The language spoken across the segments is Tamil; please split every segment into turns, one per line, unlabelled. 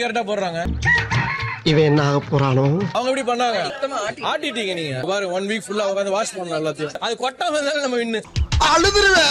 கரெக்டா போடுறாங்க
இவன் என்ன ஆக போறானோ
அவங்க எப்படி பண்ணாங்க ஆட்டிட்டீங்க நீங்க பாரு ஒன் வீக் ஃபுல்லா உட்காந்து வாஷ் பண்ணலாம் எல்லாத்தையும் அது கொட்டாம இருந்தாலும் நம்ம வின்னு
அழுதுருவேன்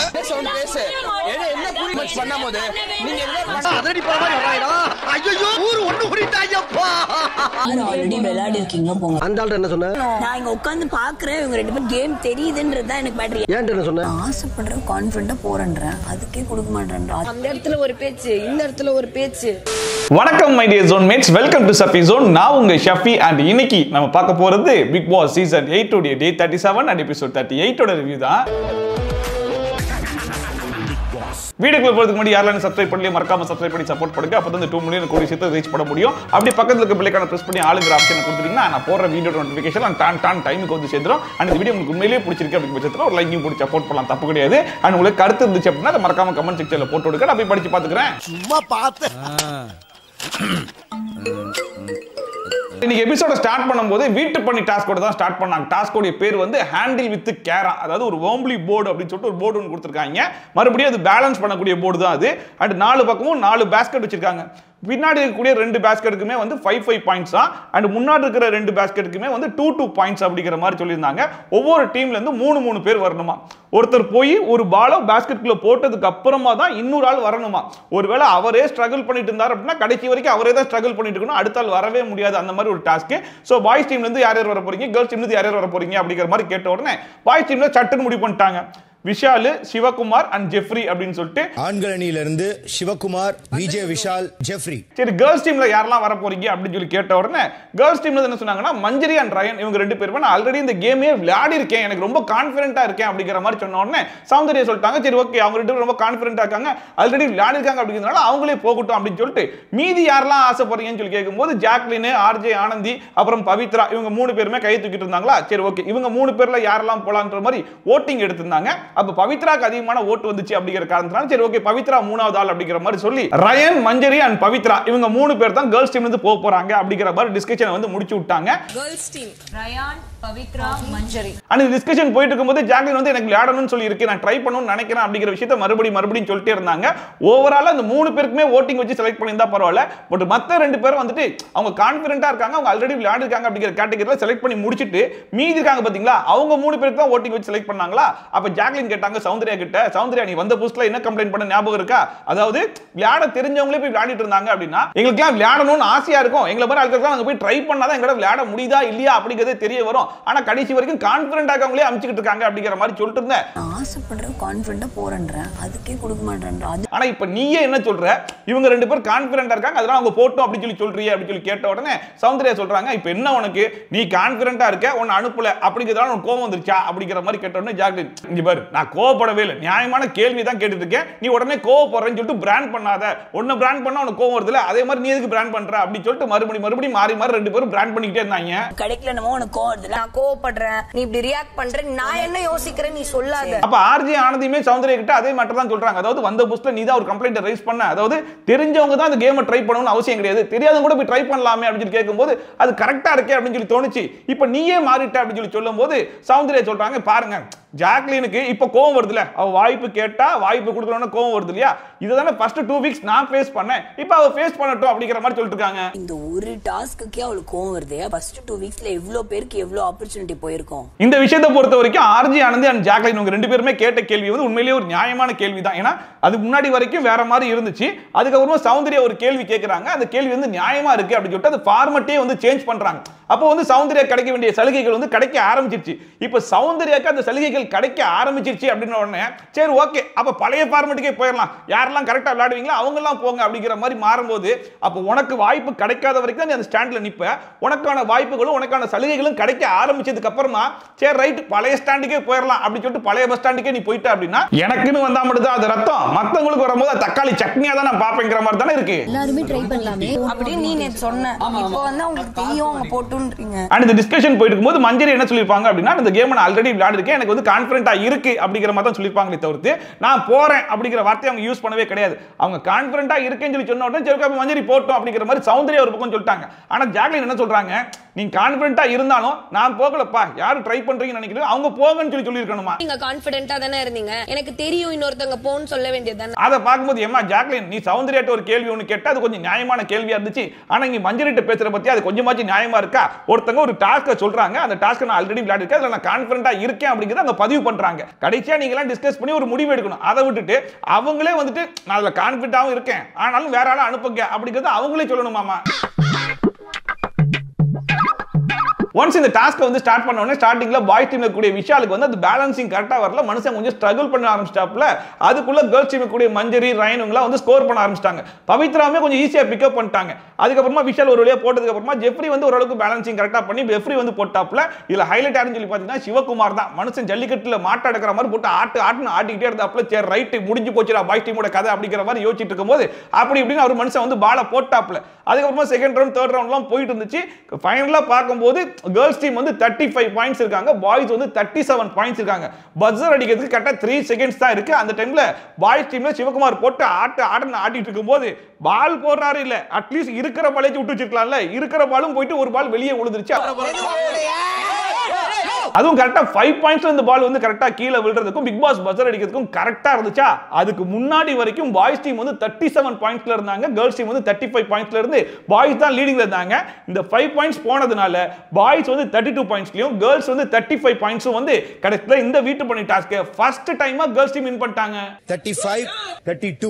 ஐயோ ஊரு ஒண்ணு கூடிட்டாயப்பா
ஆல்ரெடி விளையாடி இருக்கீங்க போங்க
அந்த ஆள்கிட்ட என்ன சொன்ன
நான் இங்க உட்கார்ந்து பாக்குறேன் இவங்க ரெண்டு பேரும் கேம் தெரியுதுன்றது தான் எனக்கு பேட்டரி
ஏன்ட்ட என்ன சொன்ன
ஆசைப்படுறேன் கான்பிடண்டா போறேன்றேன் அதுக்கே கொடுக்க மாட்டேன்றா
அந்த இடத்துல ஒரு பேச்சு இந்த இடத்துல ஒரு பேச்சு
வணக்கம் my dear zone mates welcome to Shafi zone நான் உங்க ஷஃபி அண்ட் இன்னைக்கு நம்ம பார்க்க போறது பிக் பாஸ் சீசன் எயிட் உடைய day thirty seven and episode thirty எயிட்டோட ரிவ்யூ தான் வீடியோக்குள்ள போறதுக்கு முன்னாடி யாரெல்லாம் சப்ஸ்கிரைப் பண்ணி மறக்காம சப்ஸ்கிரைப் பண்ணி சப்போர்ட் பண்ணுங்க அப்போ இந்த டூ மில்லியன் கோடி சேர்த்து ரீச் பண்ண முடியும் அப்படி பக்கத்துல இருக்க பிள்ளைக்கான பிரஸ் பண்ணி ஆளுங்கிற ஆப்ஷன் கொடுத்துட்டீங்கன்னா நான் போடுற வீடியோ நோட்டிஃபிகேஷன் டான் டான் டைமுக்கு வந்து சேர்ந்துரும் அண்ட் இந்த வீடியோ உங்களுக்கு உண்மையிலேயே பிடிச்சிருக்கு அப்படிங்கிற பட்சத்தில் ஒரு லைக்கையும் பிடிச்சி சப்போர்ட் பண்ணலாம் தப்பு கிடையாது அண்ட் உங்களுக்கு கருத்து இருந்துச்சு அப்படின்னா அதை மறக்காம கமெண்ட் செக்ஷன்ல போட்டு விடுங்க நான் போய் படிச்சு பார்த்துக்கிறேன்
சும்மா பார்த்து
இன்னைக்கு எபிசோட ஸ்டார்ட் பண்ணும்போது வீட்டு பண்ணி டாஸ்கோட தான் ஸ்டார்ட் பண்ணாங்க டாஸ்கோடைய பேர் வந்து ஹேண்டில் வித் கேரா அதாவது ஒரு ஓம்லி போர்டு அப்படின்னு சொல்லிட்டு ஒரு போர்டு ஒன்று கொடுத்துருக்காங்க மறுபடியும் அது பேலன்ஸ் பண்ணக்கூடிய போர்டு தான் அது அண்ட் நாலு பக்கமும் நாலு பேஸ்கெட் வச்சிருக்காங்க பின்னாடி இருக்கக்கூடிய ரெண்டு பேஸ்கெட்டுக்குமே வந்து ஃபைவ் ஃபைவ் பாயிண்ட்ஸ் தான் அண்ட் முன்னாடி இருக்கிற ரெண்டு பேஸ்கெட்டுக்குமே வந்து டூ டூ பாயிண்ட்ஸ் அப்படிங்கிற மாதிரி சொல்லியிருந்தாங்க ஒவ்வொரு டீம்ல இருந்து மூணு மூணு பேர் வரணுமா ஒருத்தர் போய் ஒரு பாலை பேஸ்கெட்குள்ள போட்டதுக்கு அப்புறமா தான் இன்னொரு ஆள் வரணுமா ஒருவேளை அவரே ஸ்ட்ரகிள் பண்ணிட்டு இருந்தார் அப்படின்னா கடைசி வரைக்கும் அவரே தான் ஸ்ட்ரகிள் பண்ணிட்டு இருக்கணும் அடுத்த ஆள் வரவே முடியாது அந்த மாதிரி ஒரு டாஸ்க் ஸோ பாய்ஸ் டீம்ல இருந்து யார் யார் வர போறீங்க கேர்ள்ஸ் டீம்ல இருந்து யார் யார் வர போறீங்க அப்படிங்கிற மாதிரி கேட்ட உடனே பாய்ஸ் டீம்ல சட்டுன்னு முடிவு பண்ணிட்டாங்க விஷால் சிவகுமார் அண்ட் ஜெஃப்ரி அப்படின்னு சொல்லிட்டு
ஆண்கள் அணியிலிருந்து சிவகுமார் விஜய் விஷால் ஜெஃப்ரி
சரி கேர்ள்ஸ் டீம்ல யாரெல்லாம் வர போறீங்க அப்படின்னு சொல்லி கேட்ட உடனே கேர்ள்ஸ் டீம்ல என்ன சொன்னாங்கன்னா மஞ்சரி அண்ட் ரயன் இவங்க ரெண்டு பேருமே நான் ஆல்ரெடி இந்த கேமே விளையாடி இருக்கேன் எனக்கு ரொம்ப கான்ஃபிடென்ட்டா இருக்கேன் அப்படிங்கிற மாதிரி சொன்ன உடனே சௌந்தர்யா சொல்லிட்டாங்க சரி ஓகே அவங்க ரெண்டு பேரும் ரொம்ப கான்ஃபிடென்ட்டா இருக்காங்க ஆல்ரெடி விளையாடி இருக்காங்க அப்படிங்கிறதுனால அவங்களே போகட்டும் அப்படின்னு சொல்லிட்டு மீதி யாரெல்லாம் ஆசைப்படுறீங்கன்னு சொல்லி கேட்கும்போது ஜாக்லின் ஆர்ஜே ஆனந்தி அப்புறம் பவித்ரா இவங்க மூணு பேருமே கை தூக்கிட்டு இருந்தாங்களா சரி ஓகே இவங்க மூணு பேர்ல யாரெல்லாம் போலான்ற மாதிரி ஓட்டிங் எடுத்திருந்தாங்க அப்ப பவித்ராக்கு அதிகமான ஓட்டு வந்துச்சு அப்படிங்கிற காரணத்தினால சரி ஓகே பவித்ரா மூணாவது ஆள் அப்படிங்கிற மாதிரி சொல்லி ரயன் மஞ்சரி அண்ட் பவித்ரா இவங்க மூணு பேர் தான் கேர்ள்ஸ் டீம்ல இருந்து போக போறாங்க அப்படிங்கிற மாதிரி டிஸ்கஷனை வந்து முடிச்சு விட்டாங்க
கேர்ள்ஸ் டீம் ரயான் பவித்ரா மஞ்சரி
அந்த டிஸ்கஷன் போயிட்டு இருக்கும்போது ஜாக்லின் வந்து எனக்கு விளையாடணும்னு சொல்லி இருக்கு நான் ட்ரை பண்ணணும்னு நினைக்கிறேன் அப்படிங்கிற விஷயத்த மறுபடியும் மறுபடியும் சொல்லிட்டே இருந்தாங்க ஓவரால் அந்த மூணு பேருக்குமே ஓட்டிங் வச்சு செலக்ட் பண்ணியிருந்தா பரவாயில்ல பட் மற்ற ரெண்டு பேரும் வந்துட்டு அவங்க கான்ஃபிடென்ட்டா இருக்காங்க அவங்க ஆல்ரெடி விளையாடிருக்காங்க அப்படிங்கிற கேட்டகரியில் செலக்ட் பண்ணி முடிச்சிட்டு மீதி இருக்காங்க பாத்தீங்களா அவங்க மூணு பேருக்கு தான் ஓட்டிங் வச்சு செலக்ட் பண்ணாங்களா அப்ப ஜாக்லின் கேட்டாங்க சௌந்தர்யா கிட்ட சௌந்தர்யா நீ வந்த புதுசுல என்ன கம்ப்ளைண்ட் பண்ண ஞாபகம் இருக்கா அதாவது விளையாட தெரிஞ்சவங்களே போய் விளையாடிட்டு இருந்தாங்க அப்படின்னா எங்களுக்குலாம் விளையாடணும்னு ஆசையா இருக்கும் எங்களை மாதிரி ஆட்களுக்கு அங்க போய் ட்ரை பண்ணாதான் எங்களால விளையாட முடியுதா இல்லையா அப்படிங்கிறதே தெரிய வரும் ஆனா கடைசி வரைக்கும் கான்பிடண்டா இருக்கவங்களே அமைச்சுக்கிட்டு இருக்காங்க அப்படிங்கிற மாதிரி சொல்லிட்டு இருந்தேன்
நான் ஆசைப்படுறேன் கான்பிடண்டா போறேன்றேன் அதுக்கே கொடுக்க மாட்டேன்றா அது
ஆனா இப்ப நீயே என்ன சொல்ற இவங்க ரெண்டு பேரும் கான்பிடண்டா இருக்காங்க அதெல்லாம் அவங்க போட்டோம் அப்படின்னு சொல்லி சொல்றியே அப்படின்னு சொல்லி கேட்ட உடனே சௌந்தர்யா சொல்றாங்க இப்ப என்ன உனக்கு நீ கான்பிடண்டா இருக்க உன்னை அனுப்பல அப்படிங்கிறதால உனக்கு கோவம் வந்துருச்சா அப்படிங்கிற மாதிரி கேட்ட உடனே ஜாக்லின் இங்க பாரு நான் கோவப்படவே இல்லை நியாயமான கேள்வி தான் கேட்டுட்டு இருக்கேன் நீ உடனே கோவப்படுறேன்னு சொல்லிட்டு பிராண்ட் பண்ணாத ஒன்னு பிராண்ட் பண்ணா உனக்கு கோவம் வருதுல அதே மாதிரி நீ எதுக்கு பிராண்ட் பண்ற அப்படின்னு சொல்லிட்டு மறுபடியும் மறுபடியும் மாறி மாறி ரெண்டு பேரும் பிராண்ட் பண்ணிக்கிட்டே இருந்தாங்க
கிடைக்கல நம்ம உனக்கு கோவம் வருதுல
நான் கோவப்படுறேன் நீ இப்படி ரியாக்ட் பண்ற நான் என்ன யோசிக்கிறேன் நீ சொல்லாத
அப்ப ஆர்ஜி ஆனந்தியுமே சௌந்தர்யா கிட்ட அதே மட்டும் தான் சொல்றாங்க அதாவது வந்த புஸ்ல நீ தான் ஒரு கம்ப்ளைண்ட் ரைஸ் பண்ண அதாவது தெரிஞ்சவங்க தான் அந்த கேமை ட்ரை பண்ணணும்னு அவசியம் கிடையாது தெரியாதவங்க கூட போய் ட்ரை பண்ணலாமே அப்படின்னு சொல்லி கேட்கும்போது அது கரெக்டா இருக்கே அப்படின்னு சொல்லி தோணுச்சு இப்ப நீயே மாறிட்ட அப்படின்னு சொல்லி சொல்லும்போது சௌந்தர்யா சொல்றாங்க பாருங்க ஜாக்லினுக்கு இப்ப கோவம் வருதுல அவ வாய்ப்பு கேட்டா வாய்ப்பு கொடுக்கணும்னு கோவம் வருது இல்லையா இதுதானே ஃபர்ஸ்ட் டூ வீக்ஸ் நான் ஃபேஸ் பண்ணேன் இப்ப அவ ஃபேஸ் பண்ணட்டும் அப்படிங்கிற மாதிரி சொல்லிட்டு இருக்காங்க
இந்த ஒரு டாஸ்க்குக்கே அவளுக்கு கோவம் வருது ஃபர்ஸ்ட் டூ வீக்ஸ்ல எவ்வளவு பேருக்கு எவ்வளவு ஆப்பர்ச்சுனிட்டி போயிருக்கும்
இந்த விஷயத்தை பொறுத்த வரைக்கும் ஆர்ஜி ஆனந்தி அண்ட் ஜாக்லின் இவங்க ரெண்டு பேருமே கேட்ட கேள்வி வந்து உண்மையிலேயே ஒரு நியாயமான கேள்வி தான் ஏன்னா அதுக்கு முன்னாடி வரைக்கும் வேற மாதிரி இருந்துச்சு அதுக்கப்புறமா சௌந்தர்யா ஒரு கேள்வி கேட்கறாங்க அந்த கேள்வி வந்து நியாயமா இருக்கு அப்படின்னு சொல்லிட்டு அந்த ஃபார்மட்டே வந்து சேஞ்ச் பண்றாங்க அப்போ வந்து சௌந்தர்யா கிடைக்க வேண்டிய சலுகைகள் வந்து கிடைக்க ஆரம்பிச்சிருச்சு இப்போ சௌந்தர்யாக்கு அந்த சலுகைகள் கிடைக்க ஆரம்பிச்சிருச்சு அப்படின்னு உடனே சரி ஓகே அப்ப பழைய ஃபார்மட்டுக்கே போயிடலாம் யாரெல்லாம் கரெக்டா விளையாடுவீங்களோ அவங்க எல்லாம் போங்க அப்படிங்கிற மாதிரி மாறும்போது அப்போ உனக்கு வாய்ப்பு கிடைக்காத வரைக்கும் தான் நீ அந்த ஸ்டாண்ட்ல நிப்ப உனக்கான வாய்ப்புகளும் உனக்கான சலுகைகளும் கிடைக்க ஆரம்பிச்சதுக்கு அப்புறமா சரி ரைட் பழைய ஸ்டாண்டுக்கே போயிடலாம் அப்படின்னு சொல்லிட்டு பழைய பஸ் ஸ்டாண்டுக்கே நீ போயிட்ட அப்படின்னா எனக்குன்னு வந்தா மட்டும் தான் அது ரத்தம் மத்தவங்களுக்கு வரும்போது அது தக்காளி சட்னியா தான் நான் பாப்பேங்கிற மாதிரி தானே இருக்கு
எல்லாருமே ட்ரை பண்ணலாமே
அப்படின்னு நீ நேத்து சொன்ன இப்போ வந்து அவங்களுக்கு தெரியும் அவங்க போட்டுன்றீங்க
அண்ட் இந்த டிஸ்கஷன் போயிட்டு இருக்கும்போது மஞ்சரி என்ன சொல்லியிருப்பாங்க அப்படின்னா இந்த கேம் நான் ஆல்ரெடி விளையாடிருக்கேன் எனக்கு வந்து கான்ஃபிடண்டா இருக்கு அப்படிங்கிற மாதிரி தான் சொல்லியிருப்பாங்களே தவிர்த்து நான் போறேன் அப்படிங்கிற வார்த்தையை அவங்க யூஸ் பண்ணவே கிடையாது அவங்க கான்ஃபிடண்டா இருக்கேன்னு சொல்லி சொன்ன உடனே சரி அப்ப மஞ்சரி போட்டோம் அப்படிங்கிற மாதிரி சௌந்தர்யா ஒரு பக்கம் சொல்லிட்டாங்க ஆனா ஜாக்லின் என்ன சொல்றாங்க நீங்க கான்ஃபிடண்டா இருந்தாலும் நான் போகலப்பா யாரு ட்ரை பண்றீங்கன்னு நினைக்கிறீங்க அவங்க போங்கன்னு சொல்லி சொல்லியிருக்கணுமா
நீங்க கான்பிடென்ட்டா தானே இருந்தீங்க எனக்கு தெரியும் இன்னொருத்தவங்க போன்னு சொல்ல வேண்டியது தானே
அதை பார்க்கும்போது ஏமா ஜாக்லின் நீ சௌந்தர்யாட்ட ஒரு கேள்வி ஒன்று கேட்டா அது கொஞ்சம் நியாயமான கேள்வியா இருந்துச்சு ஆனா இங்க மஞ்சரிட்ட பேசுற பத்தி அது கொஞ்சமாச்சும் நியாயமா இருக்கா ஒருத்தங்க ஒரு டாஸ்க்கை சொல்றாங்க அந்த டாஸ்க்கை நான் ஆல்ரெடி விளையாடிருக்கேன் அதுல நான் கான்ஃபிடண்டா இருக்கேன் அப்படிங்கிறத அங்க பதிவு பண்றாங்க கடைசியா நீங்க எல்லாம் டிஸ்கஸ் பண்ணி ஒரு முடிவு எடுக்கணும் அதை விட்டுட்டு அவங்களே வந்துட்டு நான் அதுல கான்ஃபிடண்டாவும் இருக்கேன் ஆனாலும் வேற ஆளை அனுப்புங்க அப்படிங்கறத அவங்களே சொல்லணுமாமா ஒன்ஸ் இந்த டாஸ்க்கை வந்து ஸ்டார்ட் பண்ண உடனே ஸ்டார்டிங்ல பாய்ஸ் டீம்ல கூடிய விஷாலுக்கு வந்து அது பேலன்சிங் கரெக்டா வரல மனுஷன் கொஞ்சம் ஸ்ட்ரகிள் பண்ண ஆரம்பிச்சிட்டாப்ல அதுக்குள்ள கேர்ள்ஸ் டீம்ல கூடிய மஞ்சரி ரயனுங்களாம் வந்து ஸ்கோர் பண்ண ஆரம்பிச்சிட்டாங்க பவித்ராமே கொஞ்சம் ஈஸியா பிக்கப் பண்ணிட்டாங்க அதுக்கப்புறமா விஷால் ஒரு வழியா போட்டதுக்கு அப்புறமா ஜெஃப்ரி வந்து ஓரளவுக்கு பேலன்சிங் கரெக்டா பண்ணி ஜெஃப்ரி வந்து போட்டாப்ல இதுல ஹைலைட் யாருன்னு சொல்லி பாத்தீங்கன்னா சிவகுமார் தான் மனுஷன் ஜல்லிக்கட்டுல மாட்ட எடுக்கிற மாதிரி போட்டு ஆட்டு ஆட்டுன்னு ஆட்டிக்கிட்டே இருந்தாப்ல சரி ரைட்டு முடிஞ்சு போச்சுடா பாய்ஸ் டீமோட கதை அப்படிங்கிற மாதிரி யோசிச்சுட்டு இருக்கும்போது அப்படி இப்படின்னு அவர் மனுஷன் வந்து பாலை போட்டாப்ல அதுக்கப்புறமா செகண்ட் ரவுண்ட் தேர்ட் ரவுண்ட்லாம் போயிட்டு இருந்துச்சு ஃபைனலா பார்க்கும்போது கேர்ள்ஸ் டீம் வந்து தேர்ட்டி ஃபைவ் பாயிண்ட்ஸ் இருக்காங்க பாய்ஸ் வந்து தேர்ட்டி செவன் பாயிண்ட்ஸ் இருக்காங்க பஸ்ஸர் அடிக்கிறதுக்கு கரெக்டாக த்ரீ செகண்ட்ஸ் தான் இருக்கு அந்த டைம்ல பாய்ஸ் டீம்ல சிவகுமார் போட்டு ஆட்டு ஆடுன்னு ஆடிட்டு இருக்கும்போது பால் போடுறாரு இல்ல அட்லீஸ்ட் இருக்கிற பாலேஜ் விட்டு வச்சிருக்கலாம்ல இருக்கிற பாலும் போயிட்டு ஒரு பால் வெளியே விழுந்துருச்சு அதுவும் கரெக்டா ஃபைவ் பாயிண்ட்ஸ்ல இந்த பால் வந்து கரெக்டா கீழே விழுறதுக்கும் பிக் பாஸ் பஸ்ஸர் அடிக்கிறதுக்கும் கரெக்டா இருந்துச்சா அதுக்கு முன்னாடி வரைக்கும் பாய்ஸ் டீம் வந்து தேர்ட்டி செவன் பாயிண்ட்ஸ்ல இருந்தாங்க கேர்ள்ஸ் டீம் வந்து தேர்ட்டி ஃபைவ் பாயிண்ட்ஸ்ல இருந்து பாய்ஸ் தான் லீடிங்ல இருந்தாங்க இந்த ஃபைவ் பாயிண்ட்ஸ் போனதுனால பாய்ஸ் வந்து தேர்ட்டி டூ பாயிண்ட்ஸ்லயும் கேர்ள்ஸ் வந்து தேர்ட்டி ஃபைவ் பாயிண்ட்ஸும் வந்து கடைசியில் இந்த வீட்டு பண்ணி டாஸ்க்கு ஃபர்ஸ்ட் டைமா கேர்ள்ஸ் டீம் வின் பண்ணிட்டாங்க
தேர்ட்டி ஃபைவ் தேர்ட்டி டூ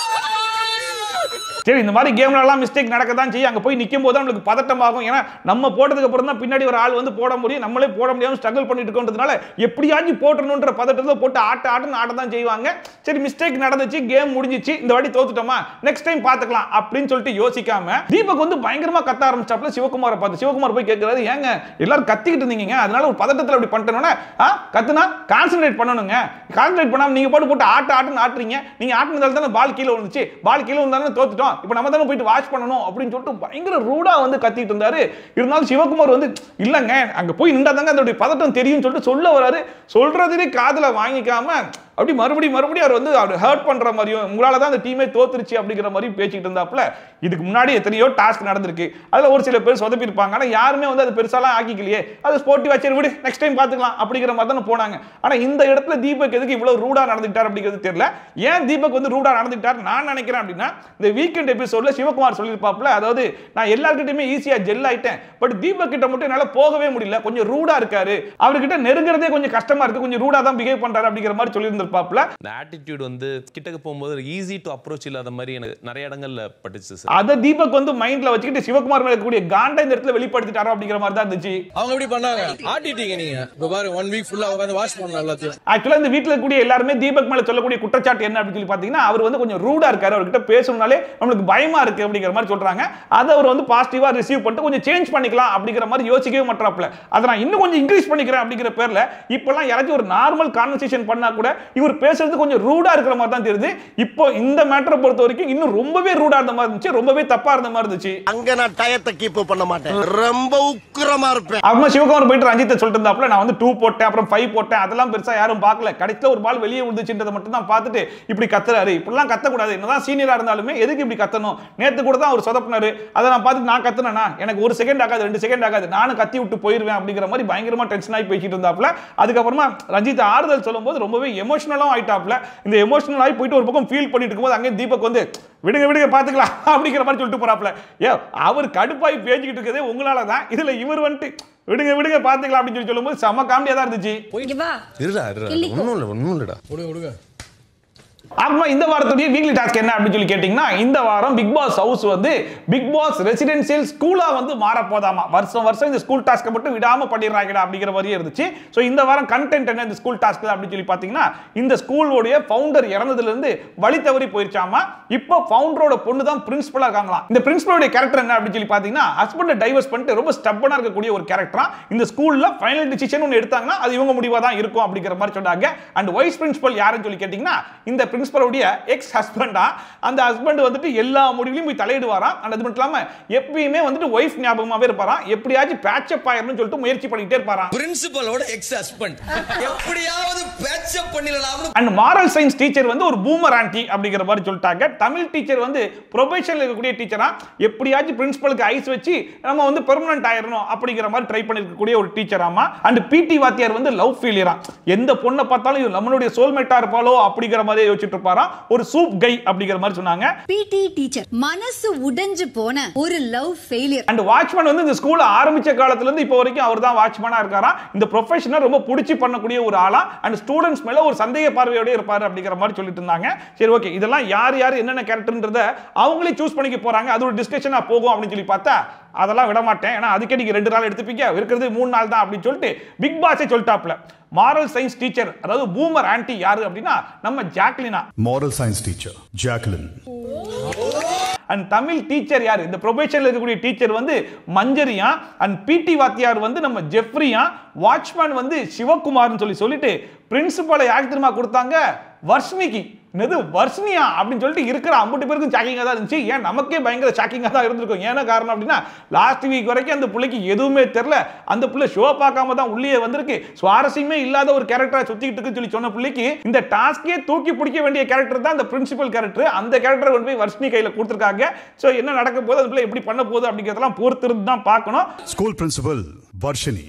சரி இந்த மாதிரி கேம்ல எல்லாம் மிஸ்டேக் நடக்க தான் செய்யும் அங்க போய் நிற்கும் போது நம்மளுக்கு பதட்டமாகும் ஏன்னா நம்ம போட்டதுக்கு அப்புறம் தான் பின்னாடி ஒரு ஆள் வந்து போட முடியும் நம்மளே போட முடியாம ஸ்ட்ரகிள் பண்ணிட்டு இருக்கோன்றதுனால எப்படியாச்சும் போட்டணுன்ற பதட்டத்தில் போட்டு ஆட்ட ஆட்டுன்னு ஆட்ட தான் செய்வாங்க சரி மிஸ்டேக் நடந்துச்சு கேம் முடிஞ்சிச்சு இந்த வாட்டி தோத்துட்டோமா நெக்ஸ்ட் டைம் பார்த்துக்கலாம் அப்படின்னு சொல்லிட்டு யோசிக்காம தீபக் வந்து பயங்கரமா கத்த ஆரம்பிச்சாப்ல சிவகுமாரை பார்த்து சிவகுமார் போய் கேட்கிறாரு ஏங்க எல்லாரும் கத்திக்கிட்டு இருந்தீங்க அதனால ஒரு பதட்டத்தில் அப்படி பண்ணிட்டோன்னா ஆ கத்துனா கான்சென்ட்ரேட் பண்ணணுங்க கான்சென்ட்ரேட் பண்ணாம நீங்க போட்டு போட்டு ஆட்ட ஆட்டுன்னு ஆட்டுறீங்க நீங்க ஆட்டுனதால தானே பால் கீழே விழுந்துச்சு பால் கீழே விழுந்தாலும் தோத்துட்டோம் இப்போ நம்ம தானே போயிட்டு வாட்ச் பண்ணணும் அப்படின்னு சொல்லிட்டு பயங்கர ரூடா வந்து கத்திட்டு இருந்தாரு இருந்தாலும் சிவகுமார் வந்து இல்லைங்க அங்க போய் நின்றாதாங்க அதோடைய பதட்டம் தெரியும்னு சொல்லிட்டு சொல்ல வராரு சொல்றதுலே காதுல வாங்கிக்காம அப்படி மறுபடியும் மறுபடியும் அவர் வந்து அவர் ஹர்ட் பண்ற மாதிரியும் உங்களால தான் அந்த டீமே தோத்துருச்சு அப்படிங்கிற மாதிரியும் பேசிக்கிட்டு இருந்தாப்புல இதுக்கு முன்னாடி எத்தனையோ டாஸ்க் நடந்திருக்கு அதுல ஒரு சில பேர் சொதப்பி இருப்பாங்க ஆனா யாருமே வந்து அது பெருசாலாம் ஆக்கிக்கலையே அது ஸ்போர்ட்டிவ் வச்சு விடு நெக்ஸ்ட் டைம் பார்த்துக்கலாம் அப்படிங்கிற மாதிரி தானே போனாங்க ஆனா இந்த இடத்துல தீபக் எதுக்கு இவ்வளவு ரூடா நடந்துக்கிட்டார் அப்படிங்கிறது தெரியல ஏன் தீபக் வந்து ரூடா நடந்துக்கிட்டார் நான் நினைக்கிறேன் அப்படின்னா இந்த வீக்கெண்ட் எபிசோட்ல சிவகுமார் சொல்லியிருப்பாப்ல அதாவது நான் எல்லார்கிட்டயுமே ஈஸியா ஜெல் ஆயிட்டேன் பட் தீபக் கிட்ட மட்டும் என்னால போகவே முடியல கொஞ்சம் ரூடா இருக்காரு அவர்கிட்ட நெருங்குறதே கொஞ்சம் கஷ்டமா இருக்கு கொஞ்சம் ரூடா தான் பிஹேவ் பண்றாரு அப்படிங்கிற மாதிரி சொல்லியிருந்திருப்பாப்ல
இந்த ஆட்டிடியூட் வந்து கிட்டக்க போகும்போது ஈஸி டு அப்ரோச் இல்லாத மாதிரி எனக்கு நிறைய இடங்கள்ல பட்டுச்சு சார்
அதை தீபக் வந்து மைண்ட்ல வச்சுக்கிட்டு சிவகுமார் மேல இருக்கக்கூடிய காண்டை இந்த இடத்துல வெளிப்படுத்திட்டாரோ அப்படிங்கிற மாதிரி தான் இருந்துச்சு
அவங்க எப்படி பண்ணாங்க ஆட்டிட்டீங்க நீங்க இப்ப பாரு ஒன் வீக் ஃபுல்லா உட்காந்து வாஷ் பண்ணலாம் எல்லாத்தையும்
ஆக்சுவலா இந்த வீட்ல இருக்கக்கூடிய எல்லாருமே தீபக் மேல சொல்லக்கூடிய குற்றச்சாட்டு என்ன அப்படின்னு சொல்லி பாத்தீங்கன்னா அவர் வந்து கொஞ்சம் ரூடா இருக்காரு அவர்கிட்ட பேசணும்னாலே நம்மளுக்கு பயமா இருக்கு அப்படிங்கிற மாதிரி சொல்றாங்க அதை அவர் வந்து பாசிட்டிவா ரிசீவ் பண்ணிட்டு கொஞ்சம் சேஞ்ச் பண்ணிக்கலாம் அப்படிங்கிற மாதிரி யோசிக்கவே மாட்டாப்ல அதை நான் இன்னும் கொஞ்சம் இன்க்ரீஸ் பண்ணிக்கிறேன் அப்படிங்கிற பேர்ல இப்பெல்லாம் யாராச்சும் ஒரு நார்மல் கான்வர்சேஷன் பண்ணா கூட இவர் பேசுறது கொஞ்சம் ரூடா இருக்கிற மாதிரி தான் தெரியுது இப்போ இந்த மேட்டரை பொறுத்த வரைக்கும் இன்னும் ரொம்பவே ரூடா இருந்த மாதிரி இருந்துச்சு ரொம்பவே தப்பா இருந்த மாதிரி இருந்துச்சு
அங்க நான் டயத்தை கீப் பண்ண மாட்டேன் ரொம்ப உக்கிரமா இருப்பேன்
அப்புறமா சிவகுமார் போயிட்டு ரஞ்சித்தை சொல்லிட்டு இருந்தாப்புல நான் வந்து டூ போட்டேன் அப்புறம் ஃபைவ் போட்டேன் அதெல்லாம் பெருசா யாரும் பார்க்கல கடைசியில் ஒரு பால் வெளியே விழுந்துச்சுன்றதை மட்டும் தான் பார்த்துட்டு இப்படி கத்துறாரு இப்படிலாம் கத்தக்கூடாது என்னதான் சீனியரா இருந்தாலுமே எதுக்கு இப்படி கத்தணும் நேத்து கூட தான் அவர் சொதப்பினாரு அதை நான் பார்த்துட்டு நான் கத்துனேனா எனக்கு ஒரு செகண்ட் ஆகாது ரெண்டு செகண்ட் ஆகாது நானும் கத்தி விட்டு போயிருவேன் அப்படிங்கிற மாதிரி பயங்கரமா டென்ஷன் ஆகி பேசிட்டு இருந்தாப்புல அதுக்கப்புறமா ரஞ்சித் ஆறுதல் சொல்லும்போது ரொம்பவே எமோஷனலாகவும் ஆயிட்டாப்ல இந்த எமோஷனல் ஆகி போயிட்டு ஒரு பக்கம் ஃபீல் பண்ணிட்டு இருக்கும்போது அங்கே தீபக் வந்து விடுங்க விடுங்க பாத்துக்கலாம் அப்படிங்கிற மாதிரி சொல்லிட்டு போறாப்ல ஏ அவர் கடுப்பாய் பேசிக்கிட்டு இருக்கதே உங்களால தான் இதுல இவர் வந்துட்டு விடுங்க விடுங்க பாத்துக்கலாம் அப்படின்னு சொல்லி சொல்லும்போது செம காமெடியா தான் இருந்துச்சு
இங்க வா
இருடா இருடா ஒன்றும் இல்லை ஒன்றும் இல்லைடா
விடுங்க விடுங்க
அப்புறமா இந்த வாரத்துடைய வீக்லி டாஸ்க் என்ன அப்படின்னு சொல்லி கேட்டிங்கன்னா இந்த வாரம் பிக் பாஸ் ஹவுஸ் வந்து பிக் பாஸ் ரெசிடென்சியல் ஸ்கூலா வந்து மாற போதாமா வருஷம் வருஷம் இந்த ஸ்கூல் டாஸ்க்கை மட்டும் விடாம பண்ணிடுறாங்கடா அப்படிங்கிற மாதிரியே இருந்துச்சு ஸோ இந்த வாரம் கண்டென்ட் என்ன இந்த ஸ்கூல் டாஸ்க் அப்படின்னு சொல்லி பார்த்தீங்கன்னா இந்த ஸ்கூலோடைய ஃபவுண்டர் இறந்ததுல இருந்து வழி தவறி போயிருச்சாமா இப்போ ஃபவுண்டரோட பொண்ணு தான் பிரின்சிபலா இருக்காங்களாம் இந்த பிரின்சிபலோட கேரக்டர் என்ன அப்படின்னு சொல்லி பார்த்தீங்கன்னா ஹஸ்பண்டை டைவர்ஸ் பண்ணிட்டு ரொம்ப ஸ்டப்பனா இருக்கக்கூடிய ஒரு கேரக்டரா இந்த ஸ்கூல்ல ஃபைனல் டிசிஷன் ஒன்று எடுத்தாங்கன்னா அது இவங்க முடிவா தான் இருக்கும் அப்படிங்கிற மாதிரி சொன்னாங்க அண்ட் வைஸ் பிரின்சிபல் யாருன்னு சொல்லி கேட்டிங்கன்னா இந்த பிரின்சிபலுடைய எக்ஸ் ஹஸ்பண்டா அந்த ஹஸ்பண்ட் வந்துட்டு எல்லா முடிவுலையும் போய் தலையிடுவாராம் and அது மட்டும் இல்லாம எப்பயுமே வந்துட்டு ஒய்ஃப் ஞாபகமாவே இருப்பாராம் எப்படியாச்சும் பேட்சப் ஆயிரணும்னு சொல்லிட்டு முயற்சி பண்ணிட்டே இருப்பாராம்
பிரின்சிபலோட எக்ஸ் ஹஸ்பண்ட் எப்படியாவது பேட்சப் பண்ணிடலாம்னு
அண்ட் மாரல் சயின்ஸ் டீச்சர் வந்து ஒரு பூமர் ஆன்டி அப்படிங்கிற மாதிரி சொல்லிட்டாங்க தமிழ் டீச்சர் வந்து ப்ரொபேஷன்ல இருக்கக்கூடிய டீச்சரா எப்படியாச்சும் பிரின்சிபலுக்கு ஐஸ் வச்சு நம்ம வந்து பெர்மனன்ட் ஆயிரணும் அப்படிங்கிற மாதிரி ட்ரை பண்ணிருக்கக்கூடிய ஒரு டீச்சர் ஆமா அண்ட் பிடி வாத்தியார் வந்து லவ் ஃபெயிலியரா எந்த பொண்ணை பார்த்தாலும் இவ நம்மளுடைய சோல்மேட்டா இருப்பாளோ அப்படிங்கிற மாதிரி யோசிச்சுட்டு இருப்பாராம் ஒரு சூப் கை அப்படிங்கிற மாதிரி சொன்னாங்க
பிடி டீச்சர் மனசு உடைஞ்சு போன ஒரு லவ் ஃபெயிலியர்
அண்ட் வாட்ச்மேன் வந்து இந்த ஸ்கூல் ஆரம்பிச்ச காலத்துல இருந்து இப்போ வரைக்கும் அவர் தான் வாட்ச்மேனா இருக்காராம் இந்த ப்ரொஃபஷனை ரொம்ப பிடிச்சி பண்ணக்கூடிய ஒரு ஆளா அண்ட் ஸ்டூடெண்ட்ஸ் மேல ஒரு சந்தேக பார்வையோட இருப்பாரு அப்படிங்கிற மாதிரி சொல்லிட்டு இருந்தாங்க சரி ஓகே இதெல்லாம் யார் யார் என்னென்ன கேரக்டர்ன்றத அவங்களே சூஸ் பண்ணிக்க போறாங்க அது ஒரு டிஸ்கஷனா போகும் அப்படின்னு சொல்லி பார்த்தா அதெல்லாம் விட மாட்டேன் ஏன்னா அதுக்கே நீங்க ரெண்டு நாள் எடுத்துப்பீங்க இருக்கிறது மூணு நாள் தான் அப்படின்னு சொல்லிட்டு பிக் பாஸே சொல்லிட்டாப்ல மாரல் சயின்ஸ் டீச்சர் அதாவது பூமர் ஆன்டி யாரு அப்படின்னா நம்ம ஜாக்லினா
moral science teacher Jacqueline
and Tamil teacher யார் இந்த ப்ரொபேஷன்ல இருக்கக்கூடிய டீச்சர் வந்து மஞ்சரியா அண்ட் பிடி வாத்தியார் வந்து நம்ம ஜெஃப்ரியா வாட்ச்மேன் வந்து சிவகுமார்னு சொல்லி சொல்லிட்டு பிரின்சிபலை யாருக்கு தெரியுமா கொடுத்தாங்க வர்ஷ்னிக்கு என்னது வர்ஷ்னியா அப்படின்னு சொல்லிட்டு இருக்கிற அம்புட்டு பேருக்கும் ஷாக்கிங்காக தான் இருந்துச்சு ஏன் நமக்கே பயங்கர ஷாக்கிங்காக தான் இருந்திருக்கும் ஏன்னா காரணம் அப்படின்னா லாஸ்ட் வீக் வரைக்கும் அந்த பிள்ளைக்கு எதுவுமே தெரில அந்த பிள்ளை ஷோ பார்க்காம தான் உள்ளே வந்திருக்கு சுவாரஸ்யமே இல்லாத ஒரு கேரக்டரை சுத்திக்கிட்டு இருக்குன்னு சொல்லி சொன்ன பிள்ளைக்கு இந்த டாஸ்கே தூக்கி பிடிக்க வேண்டிய கேரக்டர் தான் இந்த பிரின்சிபல் கேரக்டர் அந்த கேரக்டரை கொண்டு போய் வர்ஷினி கையில கொடுத்துருக்காங்க ஸோ என்ன நடக்க போகுது அந்த பிள்ளை எப்படி பண்ண போகுது அப்படிங்கிறதெல்லாம் பொறுத்திருந்து தான் பார்க்கணும்
ஸ்கூல் பிரின்சிபல் வர்ஷினி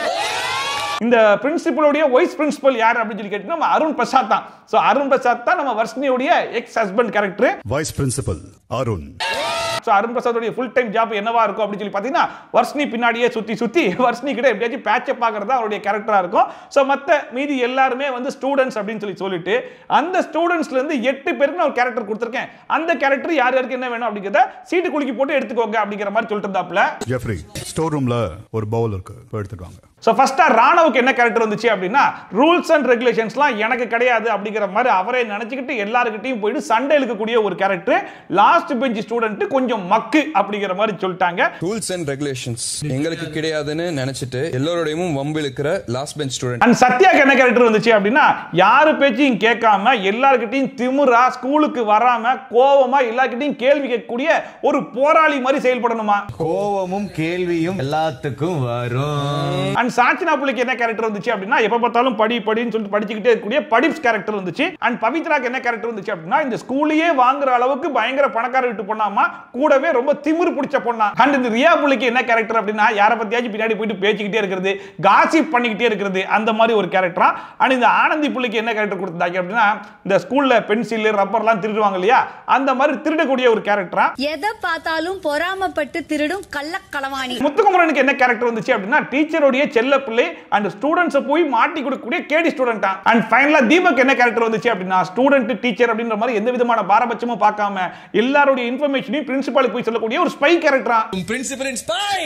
இந்த பிரின்சிபலுடைய வைஸ் பிரின்சிபல் யார் அப்படின்னு சொல்லி கேட்டீங்கன்னா நம்ம அருண் பிரசாத் தான் ஸோ அருண் பிரசாத் தான் நம்ம வர்ஷினியுடைய ex husband character
wise principal Arun
so Arun பிரசாதோடைய ஃபுல் டைம் ஜாப் என்னவா இருக்கும் அப்படின்னு சொல்லி பார்த்தீங்கன்னா வர்ஷினி பின்னாடியே சுற்றி சுற்றி வர்ஷினி கிட்ட எப்படியாச்சும் பேட்சப் பார்க்கறது தான் அவருடைய கேரக்டராக இருக்கும் ஸோ மற்ற மீதி எல்லாருமே வந்து ஸ்டூடெண்ட்ஸ் அப்படின்னு சொல்லி சொல்லிட்டு அந்த ஸ்டூடெண்ட்ஸ்ல இருந்து எட்டு பேருக்கு நான் ஒரு கேரக்டர் கொடுத்துருக்கேன் அந்த கேரக்டர் யார் யாருக்கு என்ன வேணும் அப்படிங்கிறத சீட்டு குலுக்கி போட்டு எடுத்துக்கோங்க அப்படிங்கிற மாதிரி சொல்லிட்டு இருந்தாப்ல
ஜெஃப்ரி ஸ்டோர் ரூம்ல ஒரு பவுல் இருக்கு போய் எடுத்துட்டு வாங்க
ஸோ ஃபர்ஸ்டா ராணவுக்கு என்ன கேரக்டர் வந்துச்சு அப்படின்னா ரூல்ஸ் அண்ட் ரெகுலேஷன்ஸ்லாம் எனக்கு கிடையாது அப்படிங்கிற மாதிரி அவரே நினைச்சுக்கிட்டு எல்லாருக்கிட்டையும் போயிட்டு சண்டை இழுக்கக்கூடிய ஒரு கேரக்டர் லாஸ்ட் பெஞ்ச் ஸ்டூடெண்ட் கொஞ்சம் மக்கு அப்படிங்கிற மாதிரி சொல்லிட்டாங்க
ரூல்ஸ் அண்ட் ரெகுலேஷன்ஸ் எங்களுக்கு கிடையாதுன்னு நினைச்சிட்டு எல்லோருடையும் வம்பு இழுக்கிற லாஸ்ட் பெஞ்ச் ஸ்டூடெண்ட்
அண்ட் சத்யாக்கு என்ன கேரக்டர் வந்துச்சு அப்படின்னா யாரு பேச்சையும் கேட்காம எல்லார்கிட்டையும் திமிரா ஸ்கூலுக்கு வராம கோவமா எல்லார்கிட்டையும் கேள்வி கேட்கக்கூடிய ஒரு போராளி மாதிரி செயல்படணுமா
கோவமும் கேள்வியும் எல்லாத்துக்கும் வரும்
அண்ட் சாச்சினா புள்ளிக்கு என்ன கேரக்டர் வந்துச்சு அப்படின்னா எப்ப பார்த்தாலும் படி படின்னு சொல்லிட்டு படிச்சுக்கிட்டே இருக்கக்கூடிய படிப்ஸ் கேரக்டர் வந்துச்சு அண்ட் பவித்ராக்கு என்ன கேரக்டர் வந்துச்சு அப்படின்னா இந்த ஸ்கூலையே வாங்குற அளவுக்கு பயங்கர பணக்கார விட்டு பொண்ணாமா கூடவே ரொம்ப திமிரு பிடிச்ச பொண்ணா அண்ட் இந்த ரியா புள்ளிக்கு என்ன கேரக்டர் அப்படின்னா யாரை பத்தியாச்சும் பின்னாடி போயிட்டு பேசிக்கிட்டே இருக்கிறது காசிப் பண்ணிக்கிட்டே இருக்கிறது அந்த மாதிரி ஒரு கேரக்டரா அண்ட் இந்த ஆனந்தி புள்ளிக்கு என்ன கேரக்டர் கொடுத்தாங்க அப்படின்னா இந்த ஸ்கூல்ல பென்சில் ரப்பர்லாம் திருடுவாங்க இல்லையா அந்த மாதிரி திருடக்கூடிய ஒரு கேரக்டரா
எதை பார்த்தாலும் பொறாமப்பட்டு திருடும் கள்ளக்களவாணி
முத்துக்குமரனுக்கு என்ன கேரக்டர் வந்துச்சு அப்படின்னா டீச்சருடைய செல்ல பிள்ளை அண்ட் ஸ்டூடெண்ட்ஸை போய் மாட்டி கொடுக்கக்கூடிய கேடி ஸ்டூடெண்டா அண்ட் ஃபைனலா தீபக் என்ன கேரக்டர் வந்துச்சு அப்படின்னா ஸ்டூடெண்ட் டீச்சர் அப்படின்ற மாதிரி எந்த விதமான பாரபட்சமும் பார்க்காம எல்லாருடைய இன்ஃபர்மேஷனையும் பிரின்சிபாலுக்கு போய் சொல்லக்கூடிய ஒரு ஸ்பை கேரக்டரா
பிரின்சிபல் ஸ்பை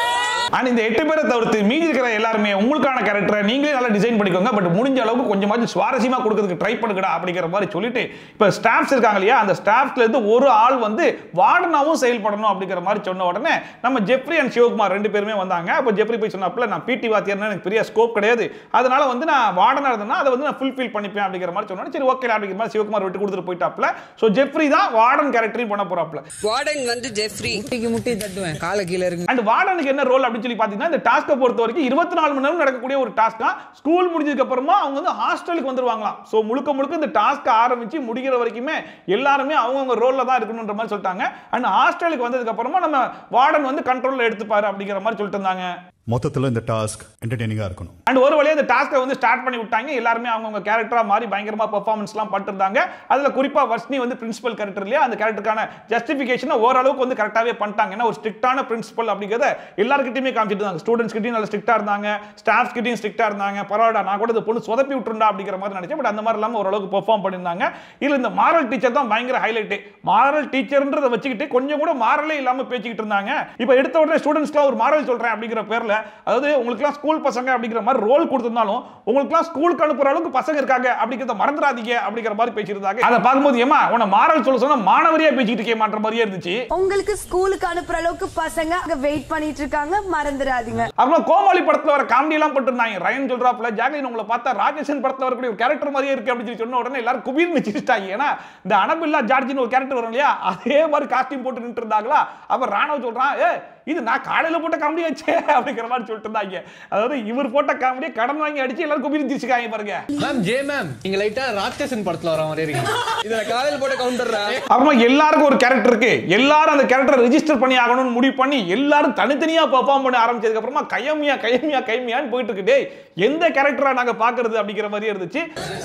அண்ட் இந்த எட்டு பேரை தவிர்த்து மீதி இருக்கிற எல்லாருமே உங்களுக்கான கேரக்டரை நீங்களே நல்லா டிசைன் பண்ணிக்கோங்க பட் முடிஞ்ச அளவுக்கு கொஞ்சமாச்சும் சுவாரஸ்யமா கொடுக்கறதுக்கு ட்ரை பண்ணுங்கடா அப்படிங்கிற மாதிரி சொல்லிட்டு இப்போ ஸ்டாஃப்ஸ் இருக்காங்க இல்லையா அந்த ஸ்டாஃப்ஸ்ல இருந்து ஒரு ஆள் வந்து வார்டனாவும் செயல்படணும் அப்படிங்கிற மாதிரி சொன்ன உடனே நம்ம ஜெஃப்ரி அண்ட் சிவகுமார் ரெண்டு பேருமே வந்தாங்க அப்போ ஜெஃப்ரி போய் சொன்னாப்ல நான் பிடி வாத்தியார்னா எனக்கு பெரிய ஸ்கோப் கிடையாது அதனால வந்து நான் வார்டனா இருந்தேன்னா அதை வந்து நான் ஃபுல்ஃபில் பண்ணிப்பேன் அப்படிங்கிற மாதிரி சொன்னோன்னே சரி ஓகே அப்படிங்கிற மாதிரி சிவகுமார் விட்டு கொடுத்துட்டு போயிட்டாப்ல ஸோ ஜெஃப்ரி தான் வார்டன் கேரக்டரையும் பண்ண போறாப்ல
வார்டன் வந்து ஜெஃப்ரி முட்டி தட்டுவேன் கால கீழ இருக்கு
அண்ட் வார்டனுக்கு என்ன ரோல் அப்படின்னு சொல்லி பார்த்தீங்கன்னா இந்த டாஸ்க்கை பொறுத்த வரைக்கும் இருபத்தி நாலு மணி நேரம் நடக்கக்கூடிய ஒரு டாஸ்க் தான் ஸ்கூல் முடிஞ்சதுக்கு அப்புறமா அவங்க வந்து ஹாஸ்டலுக்கு வந்துருவாங்களாம் ஸோ முழுக்க முழுக்க இந்த டாஸ்க் ஆரம்பிச்சு முடிக்கிற வரைக்குமே எல்லாருமே அவங்கவுங்க ரோல்ல தான் இருக்கணுன்ற மாதிரி சொல்லிட்டாங்க அண்ட் ஹாஸ்டலுக்கு வந்ததுக்கு அப்புறமா நம்ம வார்டன் வந்து கண்ட்ரோல்ல எடுத்துப்பாரு அப்படிங்கிற மாதிரி சொல்லிட்டு இருந்தாங்க
மொத்தத்துல இந்த டாஸ்க் என்டர்டெய்னிங்கா இருக்கணும்
அண்ட் ஒரு வழியா இந்த டாஸ்க்கை வந்து ஸ்டார்ட் பண்ணி விட்டாங்க எல்லாருமே அவங்கவுங்க கேரக்டரா மாறி பயங்கரமா பெர்ஃபார்மன்ஸ்லாம் பண்ணிருந்தாங்க அதுல குறிப்பா வர்ஷினி வந்து பிரின்சிபல் கேரக்டர் இல்லையா அந்த கேரக்டருக்கான ஜஸ்டிஃபிகேஷனை ஓரளவுக்கு வந்து கரெக்டாவே பண்ணிட்டாங்க ஏன்னா ஒரு ஸ்ட்ரிக்டான பிரின்சிபல் அப்படிங்கிறத எல்லாருக்கிட்டையுமே காமிச்சிட்டு இருந்தாங்க ஸ்டூடெண்ட்ஸ் கிட்டையும் நல்லா ஸ்ட்ரிக்டா இருந்தாங்க ஸ்டாஃப்ஸ் கிட்டையும் ஸ்ட்ரிக்டா இருந்தாங்க பரவாயில்ல நான் கூட இந்த பொண்ணு சொதப்பி விட்டுருந்தா அப்படிங்கிற மாதிரி நினைச்சேன் பட் அந்த மாதிரி இல்லாம ஓரளவுக்கு பெர்ஃபார்ம் பண்ணியிருந்தாங்க இதுல இந்த மாரல் டீச்சர் தான் பயங்கர ஹைலைட் மாரல் டீச்சர்ன்றதை வச்சுக்கிட்டு கொஞ்சம் கூட மாரலே இல்லாம பேசிக்கிட்டு இருந்தாங்க இப்போ எடுத்த உடனே ஸ்டூடெண்ட்ஸ்க்குலாம் ஒரு மாரல் சொல்றேன் அப்படிங்கிற பேர்ல அதாவது உங்களுக்குலாம் ஸ்கூல் பசங்க அப்படிங்கிற மாதிரி ரோல் கொடுத்திருந்தாலும் உங்களுக்குலாம் ஸ்கூலுக்கு அனுப்புற அளவுக்கு பசங்க இருக்காங்க அப்படிங்கிறத மறந்துடாதீங்க அப்படிங்கிற மாதிரி பேசியிருந்தாங்க அதை பார்க்கும்போது ஏமா உன்னை மாறல் சொல்ல சொன்னா மாணவரியா பேசிக்கிட்டு இருக்கே மாற்ற மாதிரியே இருந்துச்சு
உங்களுக்கு ஸ்கூலுக்கு அனுப்புற அளவுக்கு பசங்க அங்க வெயிட் பண்ணிட்டு இருக்காங்க மறந்துடாதீங்க
அப்புறம் கோமாளி படத்துல வர காமெடி எல்லாம் போட்டிருந்தாங்க ரயன் சொல்றாப்ல ஜாக்லின் உங்களை பார்த்தா ராஜேஷன் படத்துல வரக்கூடிய ஒரு கேரக்டர் மாதிரியே இருக்கு அப்படின்னு சொல்லி சொன்ன உடனே எல்லாரும் குபீர்னு வச்சிருட்டாங்க ஏன்னா இந்த அனபில்லா ஜார்ஜின்னு ஒரு கேரக்டர் வரும் இல்லையா அதே மாதிரி காஸ்டியூம் போட்டு நின்று இருந்தாங்களா அப்ப ராணவ் சொல்றான் ஏ இது நான் காலையில போட்ட காமெடி ஆச்சே அப்படிங்கிற மாதிரி சொல்லிட்டு இருந்தாங்க அதாவது இவர் போட்ட காமெடியை கடன் வாங்கி அடிச்சு எல்லாரும் குபீர் திரிச்சுக்காங்க பாருங்க
மேம் ஜே மேம் நீங்க லைட்டா ராட்சசன் படத்துல வர மாதிரி இருக்கீங்க இதுல காலையில போட்ட கவுண்டர்ரா
அப்புறமா எல்லாருக்கும் ஒரு கேரக்டர் இருக்கு எல்லாரும் அந்த கேரக்டர் ரெஜிஸ்டர் பண்ணி ஆகணும்னு முடிவு பண்ணி எல்லாரும் தனித்தனியா பெர்ஃபார்ம் பண்ண ஆரம்பிச்சதுக்கு அப்புறமா கையமியா கையமியா கையமியான்னு போயிட்டு இருக்கு டேய் எந்த கேரக்டரா நாங்க பாக்குறது அப்படிங்கிற மாதிரி இருந்துச்சு